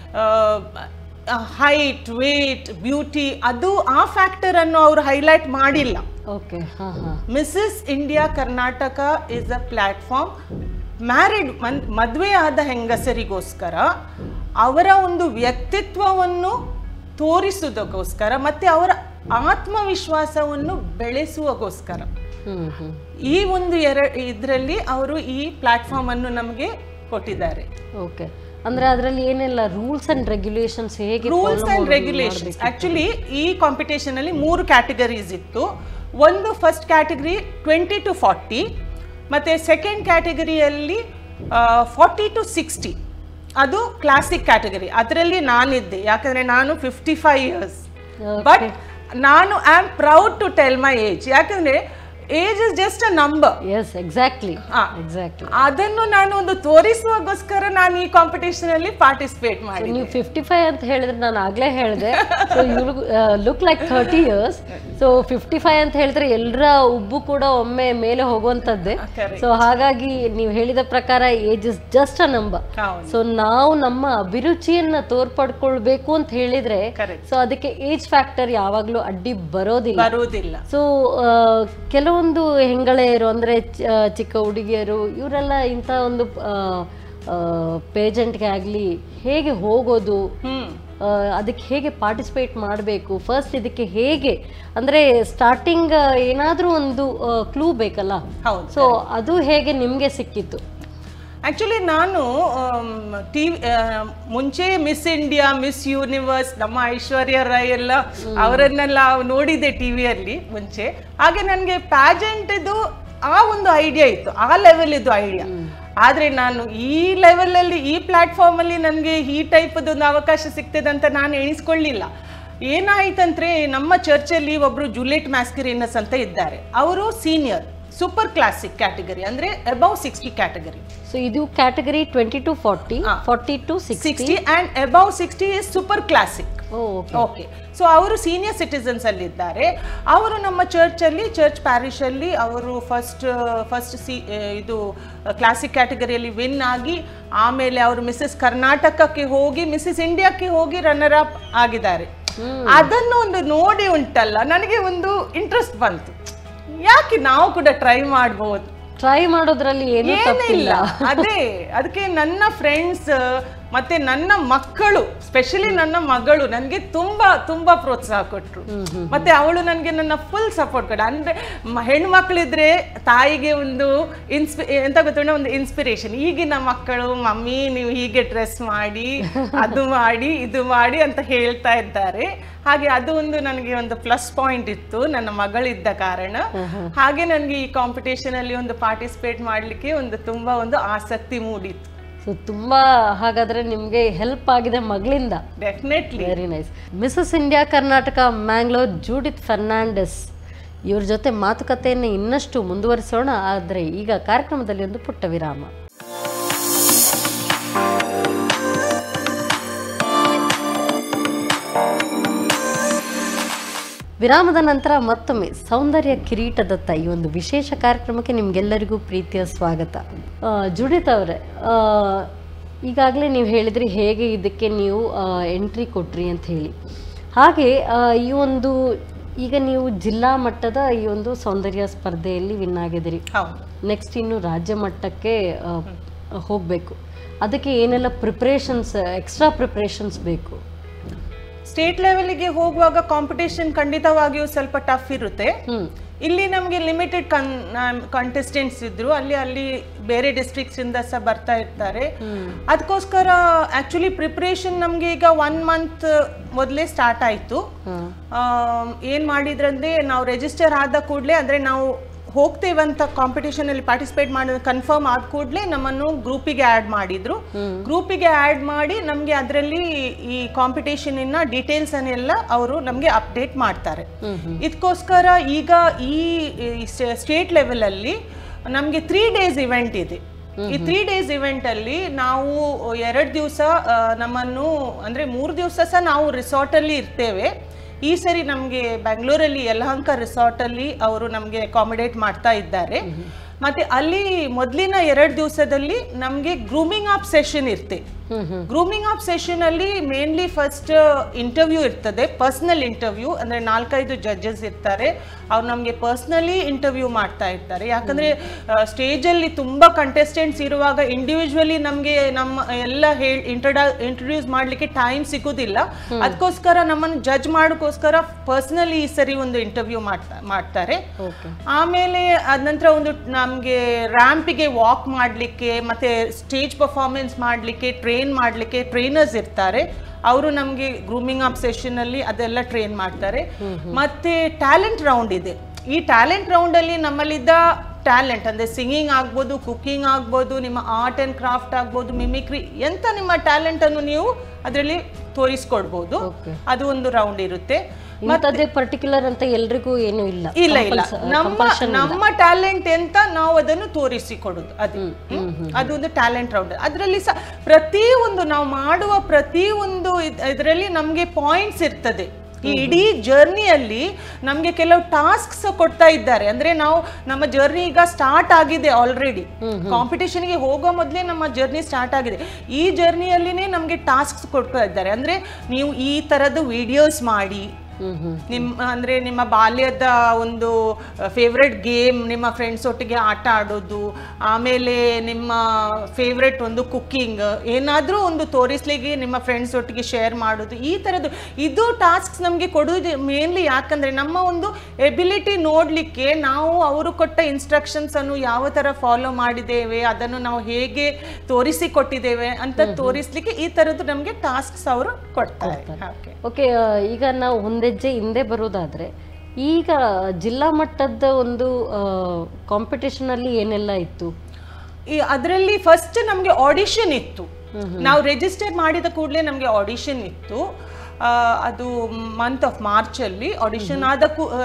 ಹೈಟ್ ವೇಟ್ ಬ್ಯೂಟಿ ಅದು ಆ ಫ್ಯಾಕ್ಟರ್ ಅನ್ನು ಅವರು ಹೈಲೈಟ್ ಮಾಡಿಲ್ಲ ಓಕೆ ಹಾಂ ಹಾಂ Mrs India Karnataka is a platform married man ಮದುವೆ ಆದ ಹೆಂಗಸರಿಗೋಸ್ಕರ ಅವರ ಒಂದು ವ್ಯಕ್ತಿತ್ವವನ್ನು ತೋರಿಸುವುದಕ್ಕೋಸ್ಕರ ಮತ್ತೆ ಅವರ ಆತ್ಮವಿಶ್ವಾಸವನ್ನು ಬೆಳೆಸುವಗೋಸ್ಕರ ಹ್ಞೂ ಹ್ಞೂ ಈ ಒಂದು ಎರ ಇದರಲ್ಲಿ ಅವರು ಈ ಪ್ಲಾಟ್ಫಾರ್ಮ್ ಅನ್ನು ನಮಗೆ ಕೊಟ್ಟಿದ್ದಾರೆ ಓಕೆ ಅಂದ್ರೆ ಅದರಲ್ಲಿ ಏನೆಲ್ಲ ರೂಲ್ಸ್ ಅಂಡ್ ರೆಗ್ಯುಲೇಷನ್ಸ್ ಹೇಗೆ ರೂಲ್ಸ್ ಅಂಡ್ ರೆಗ್ಯುಲೇಷನ್ಸ್ ಆಕ್ಚುಲಿ ಈ ಕಾಂಪಿಟೇಷನ್ ಅಲ್ಲಿ ಮೂರು ಕ್ಯಾಟಗರೀಸ್ ಇತ್ತು ಒಂದು first category twenty to forty ಮತ್ತೆ ಸೆಕೆಂಡ್ ಕ್ಯಾಟಗರಿಯಲ್ಲಿ ಫಾರ್ಟಿ ಟು ಸಿಕ್ಸ್ಟಿ ಅದು ಕ್ಲಾಸಿಕ್ ಕ್ಯಾಟಗರಿ ಅದರಲ್ಲಿ ನಾನಿದ್ದೆ ಯಾಕಂದ್ರೆ ನಾನು ಫಿಫ್ಟಿ ಫೈವ್ ಇಯರ್ಸ್ ಬಟ್ ನಾನು I am proud to tell my age ಯಾಕಂದ್ರೆ age is just a number yes exactly ಆ. ಎಕ್ಸಾಕ್ಟ್ಲಿ ಅದನ್ನು ನಾನು ಒಂದು ತೋರಿಸುವಗೋಸ್ಕರ ನಾನು ಈ ಕಾಂಪಿಟೇಷನ್ ಅಲ್ಲಿ ಪಾರ್ಟಿಸಿಪೇಟ್ ಮಾಡಿ ನೀವು ಫಿಫ್ಟಿ ಫೈವ್ ಅಂತ ಹೇಳಿದ್ರೆ ನಾನು ಆಗ್ಲೇ ಹೇಳಿದೆ so you look like thirty years so fifty five ಅಂತ ಹೇಳಿದ್ರೆ ಎಲ್ಲರ ಉಬ್ಬು ಕೂಡ ಒಮ್ಮೆ ಮೇಲೆ ಹೋಗುವಂಥದ್ದೇ correct. ಸೊ ಹಾಗಾಗಿ ನೀವು ಹೇಳಿದ ಪ್ರಕಾರ age is just a number ಹೌದು ಸೊ ನಾವು ನಮ್ಮ ಅಭಿರುಚಿಯನ್ನ ತೋರ್ಪಡ್ಕೊಳ್ಬೇಕು ಅಂತ ಹೇಳಿದ್ರೆ Correct. ಸೊ ಅದಕ್ಕೆ ಏಜ್ ಫ್ಯಾಕ್ಟರ್ ಯಾವಾಗ್ಲೂ ಅಡ್ಡಿ ಬರೋದಿಲ್ಲ ಬರುವುದಿಲ್ಲ ಸೊ ಕೆಲವೊಂದು ಹೆಂಗಳೆಯರು ಅಂದರೆ ಚಿಕ್ಕ ಹುಡುಗಿಯರು ಇವರೆಲ್ಲ ಇಂಥ ಒಂದು ಪೇಜೆಂಟ್ಗೆ ಆಗಲಿ ಹೇಗೆ ಹೋಗೋದು ಹ್ಮ್ ಆ, ಅದಕ್ಕೆ ಹೇಗೆ ಪಾರ್ಟಿಸಿಪೇಟ್ ಮಾಡಬೇಕು ಫಸ್ಟ್ ಇದಕ್ಕೆ ಹೇಗೆ ಅಂದರೆ ಸ್ಟಾರ್ಟಿಂಗ್ ಏನಾದರೂ ಒಂದು ಕ್ಲೂ ಬೇಕಲ್ಲ ಹೌದು ಸೊ ಅದು ಹೇಗೆ ನಿಮಗೆ ಸಿಕ್ಕಿತ್ತು ಆಕ್ಚುಲಿ ನಾನು ಟಿವಿ ಮುಂಚೆ ಮಿಸ್ ಇಂಡಿಯಾ ಮಿಸ್ ಯೂನಿವರ್ಸ್ ನಮ್ಮ ಐಶ್ವರ್ಯ ರೈ ಎಲ್ಲ ಅವರನ್ನೆಲ್ಲ ನೋಡಿದೆ ಟಿವಿಯಲ್ಲಿ ಮುಂಚೆ ಹಾಗೆ ನನಗೆ ಪ್ಯಾಜೆಂಟ್ ಇದು ಆ ಒಂದು ಐಡಿಯಾ ಇತ್ತು ಆ ಲೆವೆಲ್ ಇದು ಐಡಿಯಾ ಆದ್ರೆ ನಾನು ಈ ಲೆವೆಲ್ ಅಲ್ಲಿ ಈ ಪ್ಲಾಟ್ಫಾರ್ಮ್ ಅಲ್ಲಿ ನನಗೆ ಈ ಟೈಪ್ ಒಂದು ಅವಕಾಶ ಸಿಗ್ತದೆ ಅಂತ ನಾನು ಎಣಿಸ್ಕೊಳ್ಳಿಲ್ಲ ಏನಾಯ್ತಂದ್ರೆ ನಮ್ಮ ಚರ್ಚಲ್ಲಿ ಒಬ್ರು ಜೂಲಿಯಟ್ ಮ್ಯಾಸ್ಕರಿನಸ್ ಅಂತ ಇದ್ದಾರೆ ಅವರು ಸೀನಿಯರ್ ಸೂಪರ್ ಕ್ಲಾಸಿಕ್ ಕ್ಯಾಟಗರಿ ಅಂದ್ರೆ ಅಬೌವ್ ಸಿಕ್ಸ್ಟಿ ಕ್ಯಾಟಗರಿ ಸೊ ಇದು category twenty to forty forty to sixty sixty and above sixty is super classic okay okay so ಅವರು ಸೀನಿಯರ್ ಸಿಟಿಸನ್ಸ್ ಅಲ್ಲಿ ಇದ್ದಾರೆ ಅವರು ನಮ್ಮ ಚರ್ಚ್ ಅಲ್ಲಿ ಚರ್ಚ್ ಪ್ಯಾರಿಶ್ ಅಲ್ಲಿ ಅವರು ಫಸ್ಟ್ ಫಸ್ಟ್ ಸಿ ಇದು ಕ್ಲಾಸಿಕ್ ಕ್ಯಾಟಗರಿಯಲ್ಲಿ ವಿನ್ ಆಗಿ ಆಮೇಲೆ ಅವರು ಮಿಸ್ಸಸ್ ಕರ್ನಾಟಕಕ್ಕೆ ಹೋಗಿ ಮಿಸ್ಸಸ್ ಇಂಡಿಯಾಕ್ಕೆ ಹೋಗಿ ರನ್ನರ್ ಅಪ್ ಆಗಿದ್ದಾರೆ ಅದನ್ನು ಒಂದು ನೋಡಿ ಉಂಟಲ್ಲ ನನಗೆ ಒಂದು ಇಂಟ್ರೆಸ್ಟ್ ಬಂತು ಯಾಕೆ ನಾವು ಕೂಡ ಟ್ರೈ ಮಾಡ್ಬೋದು ಟ್ರೈ ಮಾಡೋದ್ರಲ್ಲಿ ಏನೂ ಏನಿಲ್ಲ ತಪ್ಪಿಲ್ಲ ಅದೇ ಅದಕ್ಕೆ ನನ್ನ ಫ್ರೆಂಡ್ಸ್ ಮತ್ತೆ ನನ್ನ ಮಕ್ಕಳು ಸ್ಪೆಷಲಿ ನನ್ನ ಮಗಳು ನನಗೆ ತುಂಬಾ ತುಂಬಾ ಪ್ರೋತ್ಸಾಹ ಕೊಟ್ರು ಮತ್ತೆ ಅವಳು ನನಗೆ ನನ್ನ ಫುಲ್ ಸಪೋರ್ಟ್ ಕೊಡ ಅಂದ್ರೆ ಮ- ಹೆಣ್ಮಕ್ಳಿದ್ರೆ ತಾಯಿಗೆ ಒಂದು ಇನ್ಸ್ಪಿ ಎಂತ ಗೊತ್ತುಂಟ ಒಂದು ಇನ್ಸ್ಪಿರೇಷನ್ ಈಗಿನ ಮಕ್ಕಳು ಮಮ್ಮಿ ನೀವು ಹೀಗೆ ಡ್ರೆಸ್ ಮಾಡಿ ಅದು ಮಾಡಿ ಇದು ಮಾಡಿ ಅಂತ ಹೇಳ್ತಾ ಇದ್ದಾರೆ ಹಾಗೆ ಅದು ಒಂದು ನನಗೆ ಒಂದು ಪ್ಲಸ್ ಪಾಯಿಂಟ್ ಇತ್ತು ನನ್ನ ಮಗಳಿದ್ದ ಕಾರಣ ಹಾಗೆ ನನಗೆ ಈ ಕಾಂಪಿಟೇಷನ್ ಅಲ್ಲಿ ಒಂದು ಪಾರ್ಟಿಸಿಪೇಟ್ ಮಾಡಲಿಕ್ಕೆ ಒಂದು ತುಂಬಾ ಒಂದು ಆಸಕ್ತಿ ಮೂಡಿತ್ತು ಸೊ ತುಂಬ ಹಾಗಾದ್ರೆ ನಿಮಗೆ ಹೆಲ್ಪ್ ಆಗಿದೆ ಮಗಳಿಂದ definitely very nice Mrs India Karnataka Mangalore Judith Fernandes ಇವ್ರ ಜೊತೆ ಮಾತುಕತೆಯನ್ನು ಇನ್ನಷ್ಟು ಮುಂದುವರಿಸೋಣ ಆದರೆ ಈಗ ಕಾರ್ಯಕ್ರಮದಲ್ಲಿ ಒಂದು ಪುಟ್ಟ ವಿರಾಮ ವಿರಾಮದ ನಂತರ ಮತ್ತೊಮ್ಮೆ ಸೌಂದರ್ಯ ಕಿರೀಟದತ್ತ ಈ ಒಂದು ವಿಶೇಷ ಕಾರ್ಯಕ್ರಮಕ್ಕೆ ನಿಮಗೆಲ್ಲರಿಗೂ ಪ್ರೀತಿಯ ಸ್ವಾಗತ ಆ, ಜುಡಿತ್ ಅವರೇ ಈಗಾಗಲೇ ನೀವು ಹೇಳಿದ್ರಿ ಹೇಗೆ ಇದಕ್ಕೆ ನೀವು ಎಂಟ್ರಿ ಕೊಟ್ರಿ ಅಂತ ಹೇಳಿ ಹಾಗೆ ಆ, ಈ ಒಂದು ಈಗ ನೀವು ಜಿಲ್ಲಾ ಮಟ್ಟದ ಈ ಒಂದು ಸೌಂದರ್ಯ ಸ್ಪರ್ಧೆಯಲ್ಲಿ ವಿನ್ ಆಗಿದ್ದೀರಿ ಹೌದು ನೆಕ್ಸ್ಟ್ ಇನ್ನು ರಾಜ್ಯ ಮಟ್ಟಕ್ಕೆ ಹೋಗಬೇಕು ಅದಕ್ಕೆ ಏನೆಲ್ಲ ಪ್ರಿಪ್ರೇಷನ್ಸ್ ಎಕ್ಸ್ಟ್ರಾ ಪ್ರಿಪ್ರೇಷನ್ಸ್ ಬೇಕು ಸ್ಟೇಟ್ ಲೆವೆಲ್ಗೆ ಹೋಗುವಾಗ ಕಾಂಪಿಟೇಷನ್ ಖಂಡಿತವಾಗಿಯೂ ಸ್ವಲ್ಪ ಟಫ್ ಇರುತ್ತೆ ಹ್ಮ್ ಇಲ್ಲಿ ನಮಗೆ ಲಿಮಿಟೆಡ್ ಕನ್ ಕಂಟೆಸ್ಟೆಂಟ್ಸ್ ಇದ್ರು ಅಲ್ಲಿ ಅಲ್ಲಿ ಬೇರೆ ಡಿಸ್ಟ್ರಿಕ್ಟ್ಸ್ ಇಂದ ಸಹ ಬರ್ತಾ ಇರ್ತಾರೆ ಅದಕ್ಕೋಸ್ಕರ ಆಕ್ಚುಲಿ ಪ್ರಿಪ್ರೇಷನ್ ನಮಗೆ ಈಗ ಒನ್ ಮಂತ್ ಮೊದಲೇ ಸ್ಟಾರ್ಟ್ ಆಯಿತು ಏನು ಮಾಡಿದ್ರಂದ್ರೆ ನಾವು ರಿಜಿಸ್ಟರ್ ಆದ ಕೂಡಲೇ ಅಂದರೆ ನಾವು ಹೋಗ್ತೇವಂತ ಕಾಂಪಿಟೇಷನ್ ಅಲ್ಲಿ ಪಾರ್ಟಿಸಿಪೇಟ್ ಮಾಡೋದು ಕನ್ಫರ್ಮ್ ಆದ ಕೂಡಲೇ ನಮ್ಮನ್ನು ಗ್ರೂಪಿಗೆ ಆ್ಯಡ್ ಮಾಡಿದ್ರು ಗ್ರೂಪಿಗೆ ಆ್ಯಡ್ ಮಾಡಿ ನಮಗೆ ಅದರಲ್ಲಿ ಈ ಕಾಂಪಿಟೇಷನ್ ಇನ್ನ ಡೀಟೇಲ್ಸ್ ಅನ್ನೆಲ್ಲ ಅವರು ನಮಗೆ ಅಪ್ಡೇಟ್ ಮಾಡ್ತಾರೆ ಇದಕ್ಕೋಸ್ಕರ ಈಗ ಈ ಸ್ಟೇಟ್ ಲೆವೆಲ್ ಅಲ್ಲಿ ನಮಗೆ ತ್ರೀ ಡೇಸ್ ಇವೆಂಟ್ ಇದೆ ಈ ತ್ರೀ ಡೇಸ್ ಇವೆಂಟ್ ಅಲ್ಲಿ ನಾವು ಎರಡು ದಿವಸ ನಮ್ಮನ್ನು ಅಂದ್ರೆ ಮೂರು ದಿವಸ ಸಹ ನಾವು ರಿಸಾರ್ಟ್ ಅಲ್ಲಿ ಇರ್ತೇವೆ ಈ ಸರಿ ನಮಗೆ ಬೆಂಗಳೂರಲ್ಲಿ ಯಲಹಂಕ ರಿಸಾರ್ಟ್ ಅಲ್ಲಿ ಅವರು ನಮಗೆ ಅಕಾಮಿಡೇಟ್ ಮಾಡ್ತಾ ಇದ್ದಾರೆ ಮತ್ತೆ ಅಲ್ಲಿ ಮೊದಲಿನ ಎರಡು ದಿವಸದಲ್ಲಿ ನಮಗೆ ಗ್ರೂಮಿಂಗ್ ಆಫ್ ಸೆಷನ್ ಇರ್ತೆ ಗ್ರೂಮಿಂಗ್ ಆಫ್ ಸೆಷನ್ ಅಲ್ಲಿ ಮೇನ್ಲಿ ಫಸ್ಟ್ ಇಂಟರ್ವ್ಯೂ ಇರ್ತದೆ ಪರ್ಸನಲ್ ಇಂಟರ್ವ್ಯೂ ಅಂದ್ರೆ ನಾಲ್ಕೈದು ಜಡ್ಜಸ್ ಇರ್ತಾರೆ ಅವ್ರು ನಮಗೆ ಪರ್ಸನಲಿ ಇಂಟರ್ವ್ಯೂ ಮಾಡ್ತಾ ಇರ್ತಾರೆ ಯಾಕಂದ್ರೆ ಸ್ಟೇಜ್ ಅಲ್ಲಿ ತುಂಬಾ ಕಂಟೆಸ್ಟೆಂಟ್ಸ್ ಇರುವಾಗ ಇಂಡಿವಿಜುವಲಿ ನಮಗೆ ನಮ್ಮ ಎಲ್ಲ ಹೇಳಿ ಇಂಟ್ರಡ ಇಂಟ್ರೊಡ್ಯೂಸ್ ಮಾಡ್ಲಿಕ್ಕೆ ಟೈಮ್ ಸಿಗೋದಿಲ್ಲ ಅದಕ್ಕೋಸ್ಕರ ನಮ್ಮನ್ನು ಜಡ್ಜ್ ಮಾಡೋಕ್ಕೋಸ್ಕರ ಪರ್ಸನಲಿ ಈ ಸರಿ ಒಂದು ಇಂಟರ್ವ್ಯೂ ಮಾಡ್ತಾ ಮಾಡ್ತಾರೆ ಓಕೆ ಆಮೇಲೆ ಅದ ನಂತರ ಒಂದು ನಮಗೆ ರ್ಯಾಂಪಿಗೆ ವಾಕ್ ಮಾಡಲಿಕ್ಕೆ ಮತ್ತೆ ಸ್ಟೇಜ್ ಪರ್ಫಾರ್ಮೆನ್ಸ್ ಮಾಡಲಿಕ್ಕೆ ಟ್ರೈನ್ ಮಾಡಲಿಕ್ಕೆ ಟ್ರೈನರ್ಸ್ ಇರ್ತಾರೆ ಅವರು ನಮಗೆ ಗ್ರೂಮಿಂಗ್ ಆಫ್ ಸೆಷನ್ ಅಲ್ಲಿ ಅದೆಲ್ಲ ಟ್ರೈನ್ ಮಾಡ್ತಾರೆ ಮತ್ತೆ ಟ್ಯಾಲೆಂಟ್ ರೌಂಡ್ ಇದೆ ಈ ಟ್ಯಾಲೆಂಟ್ ರೌಂಡ್ ಅಲ್ಲಿ ನಮ್ಮಲ್ಲಿದ್ದ ಟ್ಯಾಲೆಂಟ್ ಅಂದ್ರೆ ಸಿಂಗಿಂಗ್ ಆಗ್ಬೋದು ಕುಕಿಂಗ್ ಆಗ್ಬೋದು ನಿಮ್ಮ ಆರ್ಟ್ ಅಂಡ್ ಕ್ರಾಫ್ಟ್ ಆಗ್ಬೋದು ಮಿಮಿಕ್ರಿ ಎಂತ ನಿಮ್ಮ ಟ್ಯಾಲೆಂಟ್ ಅನ್ನು ನೀವು ಅದರಲ್ಲಿ ತೋರಿಸ್ಕೊಡ್ಬೋದು Okay. ಅದು ಒಂದು ರೌಂಡ್ ಇರುತ್ತೆ ಇಂಥದ್ದೇ ಪರ್ಟಿಕ್ಯುಲರ್ ಅಂತ ಎಲ್ರಿಗೂ ಏನು ಇಲ್ಲ ಇಲ್ಲ ಇಲ್ಲ Compulsa- ನಮ್ಮ compulsion ಇಲ್ಲ. ನಮ್ಮ ಟ್ಯಾಲೆಂಟ್ ಎಂತ ನಾವು ಅದನ್ನು ತೋರಿಸಿ ಕೊಡುದು ಅದು ಹ್ಮ್? ಅದು ಒಂದು ಟ್ಯಾಲೆಂಟ್ ರೌಂಡ್ ಅದರಲ್ಲಿ ಸಹ ಪ್ರತಿ ಒಂದು ನಾವು ಮಾಡುವ ಪ್ರತಿ ಒಂದು ಇದರಲ್ಲಿ ನಮಗೆ ಪಾಯಿಂಟ್ಸ್ ಇರ್ತದೆ ಈ ಇಡೀ ಜರ್ನಿಯಲ್ಲಿ ನಮಗೆ ಕೆಲವು ಟಾಸ್ಕ್ಸ್ ಕೊಡ್ತಾ ಇದ್ದಾರೆ ಅಂದ್ರೆ ನಾವು ನಮ್ಮ ಜರ್ನಿ ಈಗ ಸ್ಟಾರ್ಟ್ ಆಗಿದೆ ಆಲ್ರೆಡಿ ಕಾಂಪಿಟೇಷನ್ಗೆ ಹೋಗೋ ಮೊದಲೇ ನಮ್ಮ ಜರ್ನಿ ಸ್ಟಾರ್ಟ್ ಆಗಿದೆ ಈ ಜರ್ನಿಯಲ್ಲಿನೇ ನಮಗೆ ಟಾಸ್ಕ್ಸ್ ಕೊಡ್ತಾ ಇದ್ದಾರೆ ಅಂದ್ರೆ ನೀವು ಈ ತರದ್ದು ವಿಡಿಯೋಸ್ ಮಾಡಿ ಹ್ಮ್ ಹ್ಮ್ ನಿಮ್ಮ ಅಂದ್ರೆ ನಿಮ್ಮ ಬಾಲ್ಯದ ಒಂದು ಫೇವ್ರೆಟ್ ಗೇಮ್ ನಿಮ್ಮ ಫ್ರೆಂಡ್ಸ್ ಒಟ್ಟಿಗೆ ಆಟ ಆಡೋದು ಆಮೇಲೆ ನಿಮ್ಮ ಫೇವ್ರೆಟ್ ಒಂದು ಕುಕ್ಕಿಂಗ್ ಏನಾದರೂ ಒಂದು ತೋರಿಸ್ಲಿಕ್ಕೆ ನಿಮ್ಮ ಫ್ರೆಂಡ್ಸ್ ಒಟ್ಟಿಗೆ ಶೇರ್ ಮಾಡೋದು ಈ ಥರದ್ದು ಇದು ಟಾಸ್ಕ್ಸ್ ನಮಗೆ ಕೊಡೋದು ಮೇನ್ಲಿ ಯಾಕಂದ್ರೆ ನಮ್ಮ ಒಂದು ಎಬಿಲಿಟಿ ನೋಡಲಿಕ್ಕೆ ನಾವು ಅವರು ಕೊಟ್ಟ ಇನ್ಸ್ಟ್ರಕ್ಷನ್ಸ್ ಅನ್ನು ಯಾವ ಥರ ಫಾಲೋ ಮಾಡಿದ್ದೇವೆ ಅದನ್ನು ನಾವು ಹೇಗೆ ತೋರಿಸಿ ಕೊಟ್ಟಿದ್ದೇವೆ ಅಂತ ತೋರಿಸ್ಲಿಕ್ಕೆ ಈ ಥರದ್ದು ನಮಗೆ ಟಾಸ್ಕ್ಸ್ ಅವರು ಕೊಡ್ತಾರೆ ಓಕೆ ಓಕೆ ಈಗ ನಾವು ಒಂದೆಜ್ಜೆ ಹಿಂದೆ ಬರೋದಾದ್ರೆ ಈಗ ಜಿಲ್ಲಾ ಮಟ್ಟದ ಒಂದು ಕಾಂಪಿಟೇಷನ್ ಅಲ್ಲಿ ಏನೆಲ್ಲ ಇತ್ತು ಈ ಅದರಲ್ಲಿ ಫಸ್ಟ್ ನಮಗೆ ಆಡಿಷನ್ ಇತ್ತು ನಾವು ರಿಜಿಸ್ಟರ್ ಮಾಡಿದ ಕೂಡಲೇ ನಮಗೆ ಆಡಿಷನ್ ಇತ್ತು ಆ, ಅದು ಮಂತ್ ಆಫ್ ಮಾರ್ಚ್ ಅಲ್ಲಿ ಆಡಿಷನ್ ಆದ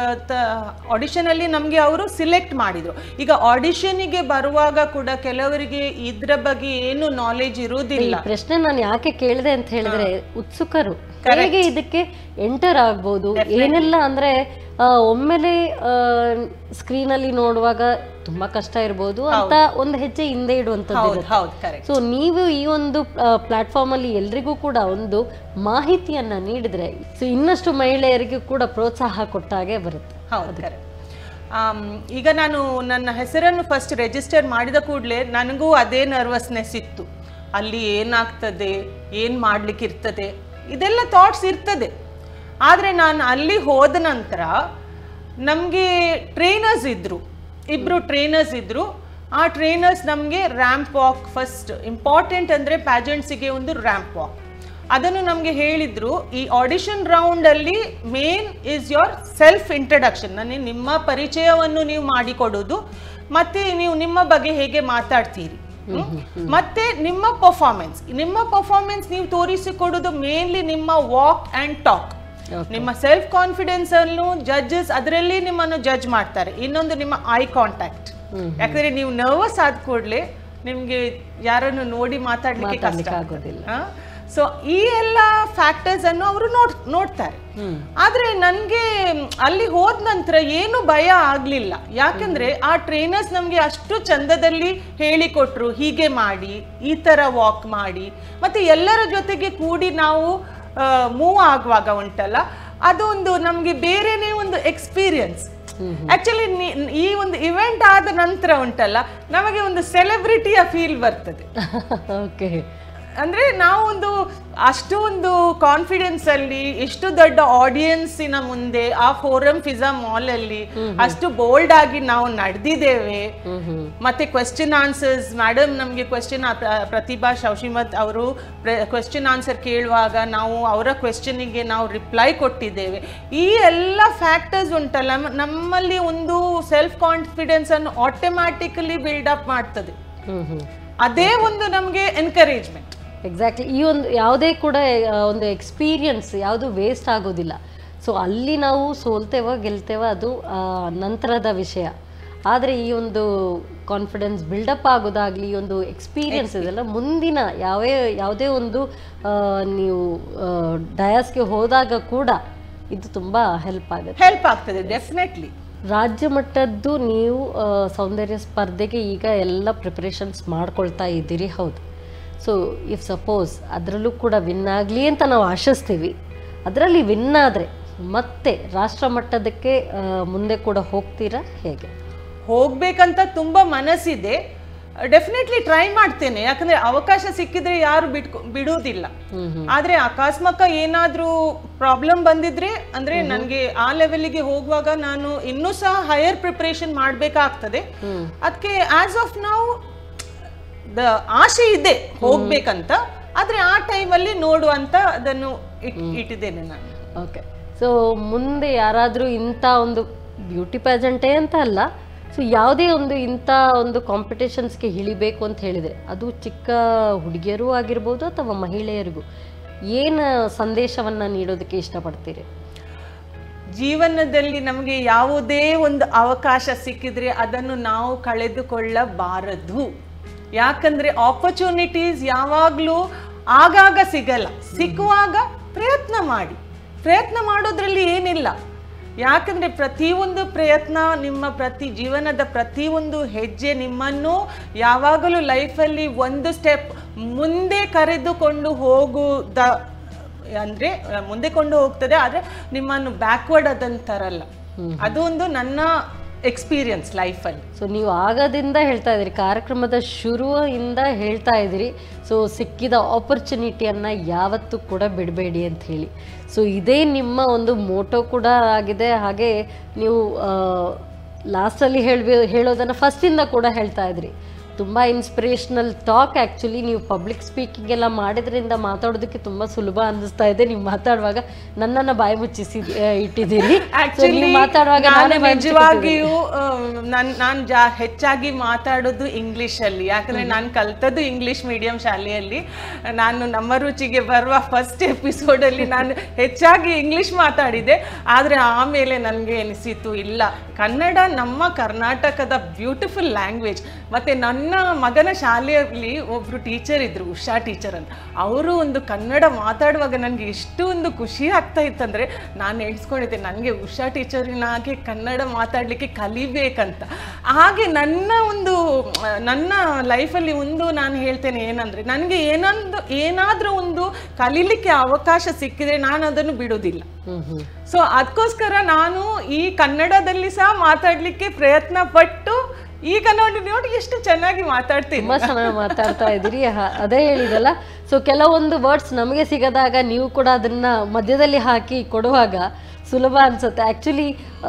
ಆಡಿಷನ್ ಅಲ್ಲಿ ನಮಗೆ ಅವರು ಸಿಲೆಕ್ಟ್ ಮಾಡಿದ್ರು ಈಗ ಆಡಿಷನ್ಗೆ ಬರುವಾಗ ಕೂಡ ಕೆಲವರಿಗೆ ಇದ್ರ ಬಗ್ಗೆ ಏನು ನಾಲೆಜ್ ಈ ಇರುವುದಿಲ್ಲ ಪ್ರಶ್ನೆ ನಾನು ಯಾಕೆ ಕೇಳಿದೆ ಅಂತ ಹೇಳಿದ್ರೆ ಉತ್ಸುಕರು ಹೇಗೆ ಇದಕ್ಕೆ ಎಂಟರ್ ಆಗ್ಬೋದು ಏನೆಲ್ಲ ಅಂದ್ರೆ ಆ, ಒಮ್ಮೆಲೆ ಸ್ಕ್ರೀನ್ ಅಲ್ಲಿ ನೋಡುವಾಗ ತುಂಬಾ ಕಷ್ಟ ಇರ್ಬೋದು ಅಂತ ಒಂದು ಹೆಜ್ಜೆ ಹಿಂದೆ ಇಡುವಂತದ್ದು ಹೌದು ಹೌದು ಕರೆಕ್ಟ್ ಸೊ ನೀವು ಈ ಒಂದು ಪ್ಲಾಟ್ಫಾರ್ಮ್ ಅಲ್ಲಿ ಎಲ್ರಿಗೂ ಕೂಡ ಒಂದು ಮಾಹಿತಿಯನ್ನ ನೀಡಿದ್ರೆ ಸೊ ಇನ್ನಷ್ಟು ಮಹಿಳೆಯರಿಗೂ ಕೂಡ ಪ್ರೋತ್ಸಾಹ ಕೊಟ್ಟಾಗೆ ಬರುತ್ತೆ ಹೌದು ಕರೆಕ್ಟ್ ಈಗ ನಾನು ನನ್ನ ಹೆಸರನ್ನು ಫಸ್ಟ್ ರಿಜಿಸ್ಟರ್ ಮಾಡಿದ ಕೂಡಲೇ ನನಗೂ ಅದೇ ನರ್ವಸ್ನೆಸ್ ಇತ್ತು ಅಲ್ಲಿ ಏನಾಗ್ತದೆ ಏನು ಮಾಡ್ಲಿಕ್ಕೆ ಇರ್ತದೆ ಇದೆಲ್ಲ ಥಾಟ್ಸ್ ಇರ್ತದೆ ಆದರೆ ನಾನು ಅಲ್ಲಿ ಹೋದ ನಂತರ ನಮಗೆ ಟ್ರೈನರ್ಸ್ ಇದ್ದರು ಇಬ್ಬರು ಟ್ರೈನರ್ಸ್ ಇದ್ದರು ಆ ಟ್ರೈನರ್ಸ್ ನಮಗೆ ರ್ಯಾಂಪ್ ವಾಕ್ ಫಸ್ಟ್ ಇಂಪಾರ್ಟೆಂಟ್ ಅಂದರೆ ಪ್ಯಾಜೆಂಟ್ಸಿಗೆ ಒಂದು ರ್ಯಾಂಪ್ ವಾಕ್ ಅದನ್ನು ನಮಗೆ ಹೇಳಿದ್ರು ಈ ಆಡಿಷನ್ ರೌಂಡ್ ಅಲ್ಲಿ main is your self introduction ನನಗೆ ನಿಮ್ಮ ಪರಿಚಯವನ್ನು ನೀವು ಮಾಡಿಕೊಡೋದು ಮತ್ತೆ ನೀವು ನಿಮ್ಮ ಬಗ್ಗೆ ಹೇಗೆ ಮಾತಾಡ್ತೀರಿ ಹ್ಮ್? ಮತ್ತೆ ನಿಮ್ಮ ಪರ್ಫಾರ್ಮೆನ್ಸ್ ನಿಮ್ಮ ಪರ್ಫಾರ್ಮೆನ್ಸ್ ನೀವು ತೋರಿಸಿಕೊಡೋದು ಮೇನ್ಲಿ ನಿಮ್ಮ ವಾಕ್ ಅಂಡ್ ಟಾಕ್ ನಿಮ್ಮ ಸೆಲ್ಫ್ ಕಾನ್ಫಿಡೆನ್ಸ್ ಅನ್ನು ಜಡ್ಜಸ್ ಅದರಲ್ಲಿ ನಿಮ್ಮನ್ನು ಜಡ್ಜ್ ಮಾಡ್ತಾರೆ ಇನ್ನೊಂದು ನಿಮ್ಮ ಐ ಕಾಂಟ್ಯಾಕ್ಟ್ ಯಾಕಂದ್ರೆ ನೀವು ನರ್ವಸ್ ಆದ ಕೂಡಲೇ ನಿಮ್ಗೆ ಯಾರನ್ನು ನೋಡಿ ಮಾತಾಡ್ಲಿಕ್ಕೆ ಕಷ್ಟ ಮಾತಾಡ್ಲಿಕ್ಕೆ ಆಗೋದಿಲ್ಲ ಸೊ ಈ ಎಲ್ಲ ಫ್ಯಾಕ್ಟರ್ಸ್ ಅನ್ನು ಅವರು ನೋಡ್ ನೋಡ್ತಾರೆ ಆದ್ರೆ ನನ್ಗೆ ಅಲ್ಲಿ ಹೋದ ನಂತರ ಏನು ಭಯ ಆಗ್ಲಿಲ್ಲ ಯಾಕಂದ್ರೆ ಆ ಟ್ರೈನರ್ಸ್ ನಮ್ಗೆ ಅಷ್ಟು ಚಂದದಲ್ಲಿ ಹೇಳಿಕೊಟ್ರು ಹೀಗೆ ಮಾಡಿ ಈ ತರ ವಾಕ್ ಮಾಡಿ ಮತ್ತೆ ಎಲ್ಲರ ಜೊತೆಗೆ ಕೂಡಿ ನಾವು ಮೂವ್ ಆಗುವಾಗ ಉಂಟಲ್ಲ ಅದೊಂದು ನಮ್ಗೆ ಬೇರೆನೇ ಒಂದು ಎಕ್ಸ್ಪೀರಿಯನ್ಸ್ ಆಕ್ಚುಲಿ ಈ ಒಂದು ಇವೆಂಟ್ ಆದ ನಂತರ ಉಂಟಲ್ಲ ನಮಗೆ ಒಂದು ಸೆಲೆಬ್ರಿಟಿಯ ಫೀಲ್ ಬರ್ತದೆ ಓಕೆ ಅಂದ್ರೆ ನಾವೊಂದು ಅಷ್ಟೊಂದು ಕಾನ್ಫಿಡೆನ್ಸ್ ಅಲ್ಲಿ ಇಷ್ಟು ದೊಡ್ಡ ಆಡಿಯನ್ಸಿನ ಮುಂದೆ ಆ ಫೋರಂ ಫಿಜಾ ಮಾಲ್ ಅಲ್ಲಿ ಅಷ್ಟು ಬೋಲ್ಡ್ ಆಗಿ ನಾವು ನಡೆದಿದ್ದೇವೆ ಹ್ಮ್ ಹ್ಮ್ ಮತ್ತೆ ಕ್ವೆಶ್ಚನ್ ಆನ್ಸರ್ಸ್ ಮೇಡಮ್ ನಮಗೆ ಕ್ವೆಶ್ಚನ್ ಪ್ರತಿಭಾ ಶೌಶಿಮತ್ ಅವರು ಕ್ವೆಶ್ಚನ್ ಆನ್ಸರ್ ಕೇಳುವಾಗ ನಾವು ಅವರ ಕ್ವೆಶ್ಚನಿಗೆ ನಾವು ರಿಪ್ಲೈ ಕೊಟ್ಟಿದ್ದೇವೆ ಈ ಎಲ್ಲ ಫ್ಯಾಕ್ಟರ್ಸ್ ಉಂಟಲ್ಲ ಮ- ನಮ್ಮಲ್ಲಿ ಒಂದು ಸೆಲ್ಫ್ ಕಾನ್ಫಿಡೆನ್ಸ್ ಅನ್ನು ಆಟೋಮ್ಯಾಟಿಕಲಿ ಬಿಲ್ಡಪ್ ಮಾಡ್ತದೆ ಹ್ಮ್ ಹ್ಮ್ ಅದೇ ಒಂದು ನಮಗೆ ಎನ್ಕರೇಜ್ಮೆಂಟ್ ಎಕ್ಸಾಕ್ಟ್ಲಿ ಈ ಒಂದು ಯಾವುದೇ ಕೂಡ ಆ, ಒಂದು ಎಕ್ಸ್ಪೀರಿಯನ್ಸ್ ಯಾವುದು ವೇಸ್ಟ್ ಆಗೋದಿಲ್ಲ ಸೊ ಅಲ್ಲಿ ನಾವು ಸೋಲ್ತೇವ ಗೆಲ್ತೇವ ಅದು ಆ, ನಂತರದ ವಿಷಯ ಆದರೆ ಈ ಒಂದು ಕಾನ್ಫಿಡೆನ್ಸ್ ಬಿಲ್ಡಪ್ ಆಗೋದಾಗ್ಲಿ ಈ ಒಂದು ಎಕ್ಸ್ಪೀರಿಯನ್ಸ್ ಇದೆಲ್ಲ ಮುಂದಿನ ಯಾವೇ ಯಾವುದೇ ಒಂದು ಆ, ನೀವು ಡಯಾಸ್ಗೆ ಹೋದಾಗ ಕೂಡ ಇದು ತುಂಬ ಹೆಲ್ಪ್ ಆಗುತ್ತೆ ಹೆಲ್ಪ್ ಆಗ್ತದೆ ಡೆಫಿನೆಟ್ಲಿ ರಾಜ್ಯ ಮಟ್ಟದ್ದು ನೀವು ಆ, ಸೌಂದರ್ಯ ಸ್ಪರ್ಧೆಗೆ ಈಗ ಎಲ್ಲ ಪ್ರಿಪ್ರೇಷನ್ಸ್ ಮಾಡ್ಕೊಳ್ತಾ ಇದ್ದೀರಿ ಹೌದು ಸೊ ಇಫ್ ಸಪೋಸ್ ಅದರಲ್ಲೂ ಕೂಡ ವಿನ್ ಆಗಲಿ ಅಂತ ನಾವು ಆಶಿಸ್ತೀವಿ ಅದರಲ್ಲಿ ವಿನ್ ಆದರೆ ಮತ್ತೆ ರಾಷ್ಟ್ರ ಮಟ್ಟದಕ್ಕೆ ಆ, ಮುಂದೆ ಕೂಡ ಹೋಗ್ತೀರಾ ಹೇಗೆ ಹೋಗ್ಬೇಕಂತ ತುಂಬಾ ಮನಸ್ಸಿದೆ ಡೆಫಿನೆಟ್ಲಿ ಟ್ರೈ ಮಾಡ್ತೇನೆ ಯಾಕಂದ್ರೆ ಅವಕಾಶ ಸಿಕ್ಕಿದ್ರೆ ಯಾರು ಬಿಟ್ಕೊ ಬಿಡುವುದಿಲ್ಲ ಹ್ಮ್ ಹ್ಮ್ ಆದ್ರೆ ಅಕಸ್ಮಾತ್ ಏನಾದ್ರೂ ಪ್ರಾಬ್ಲಮ್ ಬಂದಿದ್ರೆ ಅಂದ್ರೆ ನನಗೆ ಆ ಲೆವೆಲ್ಗೆ ಹೋಗುವಾಗ ನಾನು ಇನ್ನೂ ಸಹ ಹೈಯರ್ ಪ್ರಿಪರೇಷನ್ ಮಾಡ್ಬೇಕಾಗ್ತದೆ ಹ್ಮ್ ಅದಕ್ಕೆ ಆಸ್ ಆಫ್ ನಾವು ದ ಆಸೆ ಇದೆ ಹೋಗ್ಬೇಕಂತ ಆದ್ರೆ ಆ ಟೈಮಲ್ಲಿ ನೋಡುವಂತ ಅದನ್ನು ಇಟ್ ಇಟ್ಟಿದ್ದೇನೆ ನಾನು ಓಕೆ ಸೊ ಮುಂದೆ ಯಾರಾದರೂ ಇಂಥ ಒಂದು ಬ್ಯೂಟಿ ಪ್ಯಾಜೆಂಟೇ ಅಂತ ಅಲ್ಲ ಸೊ ಯಾವುದೇ ಒಂದು ಇಂಥ ಒಂದು ಕಾಂಪಿಟೇಷನ್ಸ್ಗೆ ಇಳಿಬೇಕು ಅಂತ ಹೇಳಿದರೆ ಅದು ಚಿಕ್ಕ ಹುಡುಗಿಯರೂ ಆಗಿರ್ಬೋದು ಅಥವಾ ಮಹಿಳೆಯರಿಗೂ ಏನು ಸಂದೇಶವನ್ನು ನೀಡೋದಕ್ಕೆ ಇಷ್ಟಪಡ್ತೀರಿ ಜೀವನದಲ್ಲಿ ನಮಗೆ ಯಾವುದೇ ಒಂದು ಅವಕಾಶ ಸಿಕ್ಕಿದ್ರೆ ಅದನ್ನು ನಾವು ಕಳೆದುಕೊಳ್ಳಬಾರದು ಯಾಕಂದ್ರೆ ಆಪರ್ಚುನಿಟೀಸ್ ಯಾವಾಗಲೂ ಆಗಾಗ ಸಿಗಲ್ಲ ಸಿಕ್ಕುವಾಗ ಪ್ರಯತ್ನ ಮಾಡಿ ಪ್ರಯತ್ನ ಮಾಡೋದ್ರಲ್ಲಿ ಏನಿಲ್ಲ ಯಾಕಂದ್ರೆ ಪ್ರತಿಯೊಂದು ಪ್ರಯತ್ನ ನಿಮ್ಮ ಪ್ರತಿ ಜೀವನದ ಪ್ರತಿಯೊಂದು ಹೆಜ್ಜೆ ನಿಮ್ಮನ್ನು ಯಾವಾಗಲೂ ಲೈಫಲ್ಲಿ ಒಂದು ಸ್ಟೆಪ್ ಮುಂದೆ ಕರೆದುಕೊಂಡು ಹೋಗುದ ಅಂದ್ರೆ ಆ, ಮುಂದೆ ಕೊಂಡು ಹೋಗ್ತದೆ ಆದ್ರೆ ನಿಮ್ಮನ್ನು ಬ್ಯಾಕ್ವರ್ಡ್ ಅದಂತಾರಲ್ಲ ಅದು ಒಂದು ನನ್ನ ಎಕ್ಸ್ಪೀರಿಯನ್ಸ್ ಲೈಫಲ್ಲಿ ಸೊ ನೀವು ಆಗದಿಂದ ಹೇಳ್ತಾ ಇದ್ದೀರಿ ಕಾರ್ಯಕ್ರಮದ ಶುರುವಿಂದ ಹೇಳ್ತಾ ಇದ್ದೀರಿ ಸೊ ಸಿಕ್ಕಿದ ಆಪರ್ಚುನಿಟಿಯನ್ನು ಯಾವತ್ತೂ ಕೂಡ ಬಿಡಬೇಡಿ ಅಂತ ಹೇಳಿ ಸೊ ಇದೇ ನಿಮ್ಮ ಒಂದು ಮೋಟೋ ಕೂಡ ಆಗಿದೆ ಹಾಗೆ ನೀವು ಲಾಸ್ಟಲ್ಲಿ ಹೇಳ್ಬೇ ಹೇಳೋದನ್ನು ಫಸ್ಟಿಂದ ಕೂಡ ಹೇಳ್ತಾ ಇದ್ರಿ ತುಂಬ ಇನ್ಸ್ಪಿರೇಷನಲ್ ಟಾಕ್ ಆ್ಯಕ್ಚುಲಿ ನೀವು ಪಬ್ಲಿಕ್ ಸ್ಪೀಕಿಂಗ್ ಎಲ್ಲ ಮಾಡಿದ್ರಿಂದ ಮಾತಾಡೋದಕ್ಕೆ ತುಂಬ ಸುಲಭ ಅನ್ನಿಸ್ತಾ ಇದೆ ನೀವು ಮಾತಾಡುವಾಗ ನನ್ನನ್ನು ಬಾಯಿ ಮುಚ್ಚಿಸಿ ಆ, ಇಟ್ಟಿದ್ದೀರಿ So, ಆಕ್ಚುಲಿ ನೀವು ಮಾತಾಡುವಾಗ ನಾನು ನಾನೇ ಬಾಯಿ ಮುಚ್ಚಿಕೊತಿದ್ದೀನಿ. ನಿಜವಾಗಿಯೂ ನಾನು ನಾನು ಜಾ ಹೆಚ್ಚಾಗಿ ಮಾತಾಡೋದು ಇಂಗ್ಲಿಷ್ ಅಲ್ಲಿ ಯಾಕಂದ್ರೆ ನಾನು ಕಲ್ತದ್ದು ಇಂಗ್ಲಿಷ್ ಮೀಡಿಯಂ ಶಾಲೆಯಲ್ಲಿ ನಾನು ನಮ್ಮ ರುಚಿಗೆ ಬರುವ ಫಸ್ಟ್ ಎಪಿಸೋಡ್ ಅಲ್ಲಿ ನಾನು ಹೆಚ್ಚಾಗಿ ಇಂಗ್ಲಿಷ್ ಮಾತಾಡಿದೆ ಆದ್ರೆ ಆಮೇಲೆ ನನಗೆ ಅನಿಸಿತು ಇಲ್ಲ ಕನ್ನಡ ನಮ್ಮ ಕರ್ನಾಟಕದ ಬ್ಯೂಟಿಫುಲ್ ಲ್ಯಾಂಗ್ವೇಜ್ ಮತ್ತೆ ನನ್ನ ಮಗನ ಶಾಲೆಯಲ್ಲಿ ಒಬ್ರು ಟೀಚರ್ ಇದ್ರು ಉಷಾ ಟೀಚರ್ ಅಂತ ಅವರು ಒಂದು ಕನ್ನಡ ಮಾತಾಡುವಾಗ ನನಗೆ ಎಷ್ಟು ಒಂದು ಖುಷಿ ಆಗ್ತಾ ಇತ್ತಂದ್ರೆ ನಾನು ಎಣಿಸ್ಕೊಂಡಿದ್ದೆ ನನಗೆ ಉಷಾ ಟೀಚರಿನಾಗೆ ಕನ್ನಡ ಮಾತಾಡಲಿಕ್ಕೆ ಕಲಿಬೇಕಂತ ಹಾಗೆ ನನ್ನ ಒಂದು ಆ, ನನ್ನ ಲೈಫಲ್ಲಿ ಒಂದು ನಾನು ಹೇಳ್ತೇನೆ ಏನಂದ್ರೆ ನನಗೆ ಏನೊಂದು ಏನಾದರೂ ಒಂದು ಕಲೀಲಿಕ್ಕೆ ಅವಕಾಶ ಸಿಕ್ಕಿದ್ರೆ ನಾನು ಅದನ್ನು ಬಿಡೋದಿಲ್ಲ ಹ್ಮ್ ಹ್ಮ್ ಸೊ ಅದಕ್ಕೋಸ್ಕರ ನಾನು ಈ ಕನ್ನಡದಲ್ಲಿ ಸಹ ಮಾತಾಡಲಿಕ್ಕೆ ಪ್ರಯತ್ನ ಪಟ್ಟು ಈಗ ನೋಡಿ ನೋಡಿ ಎಷ್ಟು ಚೆನ್ನಾಗಿ ಮಾತಾಡ್ತೀನಿ ತುಂಬಾ ಚೆನ್ನಾಗಿ ಮಾತಾಡ್ತಾ ಇದ್ದೀರಿ ಹ- ಅದೇ ಹೇಳಿದಲ್ಲ ಸೊ ಕೆಲವೊಂದು ವರ್ಡ್ಸ್ ನಮಗೆ ಸಿಗದಾಗ ನೀವು ಕೂಡ ಅದನ್ನ ಮಧ್ಯದಲ್ಲಿ ಹಾಕಿ ಕೊಡುವಾಗ ಸುಲಭ ಅನ್ಸುತ್ತೆ ಆ್ಯಕ್ಚುಲಿ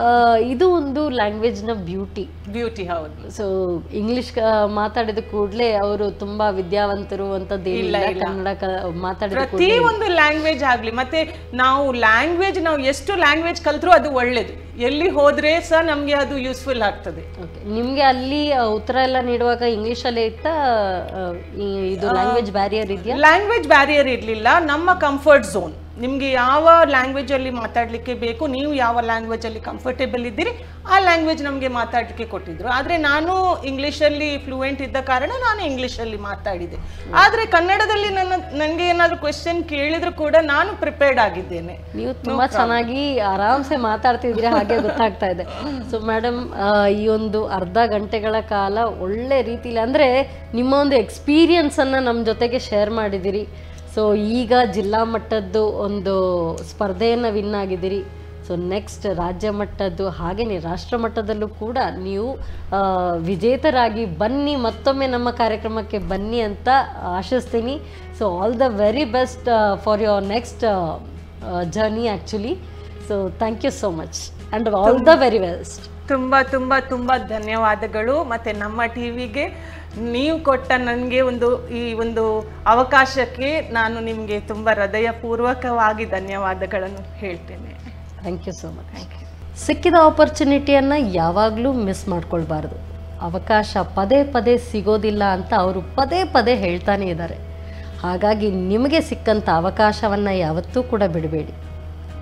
ಇದು ಒಂದು ಲ್ಯಾಂಗ್ವೇಜ್ನ ಬ್ಯೂಟಿ ಬ್ಯೂಟಿ ಹೌದು ಸೊ ಇಂಗ್ಲಿಷ್ ಮಾತಾಡಿದ ಕೂಡಲೇ ಅವರು ತುಂಬಾ ವಿದ್ಯಾವಂತರು ಅಂತದ್ದೇನಿಲ್ಲ ಕನ್ನಡ ಕ- ಮಾತಾಡಿದ ಪ್ರತಿ ಒಂದು ಲ್ಯಾಂಗ್ವೇಜ್ ಆಗ್ಲಿ ಮತ್ತೆ ನಾವು ಲ್ಯಾಂಗ್ವೇಜ್ ನಾವು ಎಷ್ಟು ಲ್ಯಾಂಗ್ವೇಜ್ ಕಲ್ತ್ರು ಅದು ಒಳ್ಳೇದು ಎಲ್ಲಿ ಹೋದ್ರೆ ಸಹ ನಮ್ಗೆ ಅದು ಯೂಸ್ಫುಲ್ ಆಗ್ತದೆ ಓಕೆ ನಿಮ್ಗೆ ಅಲ್ಲಿ ಆ, ಉತ್ತರ ಎಲ್ಲ ನೀಡುವಾಗ ಇಂಗ್ಲಿಷಲ್ಲೇ ಇತ್ತಾ ಆ, ಈ- ಇದು ಲ್ಯಾಂಗ್ವೇಜ್ ಬ್ಯಾರಿಯರ್ ಇದೆಯಾ ಲ್ಯಾಂಗ್ವೇಜ್ ಬ್ಯಾರಿಯರ್ ಇರಲಿಲ್ಲ ನಮ್ಮ ಕಂಫರ್ಟ್ ಝೋನ್ ನಿಮಗೆ ಯಾವ ಲ್ಯಾಂಗ್ವೇಜ್ ಅಲ್ಲಿ ಮಾತಾಡಲಿಕ್ಕೆ ಬೇಕು ನೀವು ಯಾವ ಲ್ಯಾಂಗ್ವೇಜ್ ಅಲ್ಲಿ ಕಂಫರ್ಟೇಬಲ್ ಇದ್ದೀರಿ ಆ ಲ್ಯಾಂಗ್ವೇಜ್ ನಮಗೆ ಮಾತಾಡಲಿಕ್ಕೆ ಕೊಟ್ಟಿದ್ರು ಆದರೆ ನಾನು ಇಂಗ್ಲೀಷಲ್ಲಿ ಫ್ಲೂಯೆಂಟ್ ಇದ್ದ ಕಾರಣ ನಾನು ಇಂಗ್ಲೀಷಲ್ಲಿ ಮಾತಾಡಿದೆ ಆದರೆ ಕನ್ನಡದಲ್ಲಿ ನನ್ನ ನನಗೆ ಏನಾದರೂ ಕ್ವೆಶನ್ ಕೇಳಿದ್ರು ಕೂಡ ನಾನು ಪ್ರಿಪೇರ್ಡ್ ಆಗಿದ್ದೇನೆ ನೀವು ತುಂಬಾ ಚೆನ್ನಾಗಿ ಆರಾಮ್ಸೆ ಮಾತಾಡ್ತಿದ್ದೀರಾ ಹಾಗೆ ಗೊತ್ತಾಗ್ತಾ ಇದೆ ಸೊ ಮೇಡಮ್ ಈ ಒಂದು ಅರ್ಧ ಗಂಟೆಗಳ ಕಾಲ ಒಳ್ಳೆ ರೀತಿಲಿ ಅಂದ್ರೆ ನಿಮ್ಮ ಒಂದು ಎಕ್ಸ್ಪೀರಿಯನ್ಸ್ ಅನ್ನ ನಮ್ಮ ಜೊತೆಗೆ ಶೇರ್ ಮಾಡಿದಿರಿ ಸೊ ಈಗ ಜಿಲ್ಲಾ ಮಟ್ಟದ್ದು ಒಂದು ಸ್ಪರ್ಧೆಯನ್ನು ವಿನ್ ಆಗಿದ್ದೀರಿ ಸೊ ನೆಕ್ಸ್ಟ್ ರಾಜ್ಯ ಮಟ್ಟದ್ದು ಹಾಗೆಯೇ ರಾಷ್ಟ್ರ ಮಟ್ಟದಲ್ಲೂ ಕೂಡ ನೀವು ಆ, ವಿಜೇತರಾಗಿ ಬನ್ನಿ ಮತ್ತೊಮ್ಮೆ ನಮ್ಮ ಕಾರ್ಯಕ್ರಮಕ್ಕೆ ಬನ್ನಿ ಅಂತ ಆಶಿಸ್ತೀನಿ so all the very best for your next journey actually so thank you so much and all the very best ತುಂಬ ತುಂಬ ತುಂಬ ಧನ್ಯವಾದಗಳು ಮತ್ತು ನಮ್ಮ ಟಿವಿಗೆ ನೀವು ಕೊಟ್ಟ ನನಗೆ ಒಂದು ಈ ಒಂದು ಅವಕಾಶಕ್ಕೆ ನಾನು ನಿಮಗೆ ತುಂಬ ಹೃದಯಪೂರ್ವಕವಾಗಿ ಧನ್ಯವಾದಗಳನ್ನು ಹೇಳ್ತೇನೆ ಥ್ಯಾಂಕ್ ಯು ಸೋ ಮಚ್ ಸಿಕ್ಕಿದ ಆಪರ್ಚುನಿಟಿಯನ್ನು ಯಾವಾಗಲೂ ಮಿಸ್ ಮಾಡ್ಕೊಳ್ಬಾರ್ದು ಅವಕಾಶ ಪದೇ ಪದೇ ಸಿಗೋದಿಲ್ಲ ಅಂತ ಅವರು ಪದೇ ಪದೇ ಹೇಳ್ತಾನೆ ಇದ್ದಾರೆ ಹಾಗಾಗಿ ನಿಮಗೆ ಸಿಕ್ಕಂಥ ಅವಕಾಶವನ್ನು ಯಾವತ್ತೂ ಕೂಡ ಬಿಡಬೇಡಿ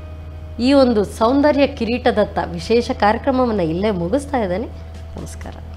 ಈ ಒಂದು ಸೌಂದರ್ಯ ಕಿರೀಟದತ್ತ ವಿಶೇಷ ಕಾರ್ಯಕ್ರಮವನ್ನು ಇಲ್ಲೇ ಮುಗಿಸ್ತಾ ಇದ್ದೇನೆ ನಮಸ್ಕಾರ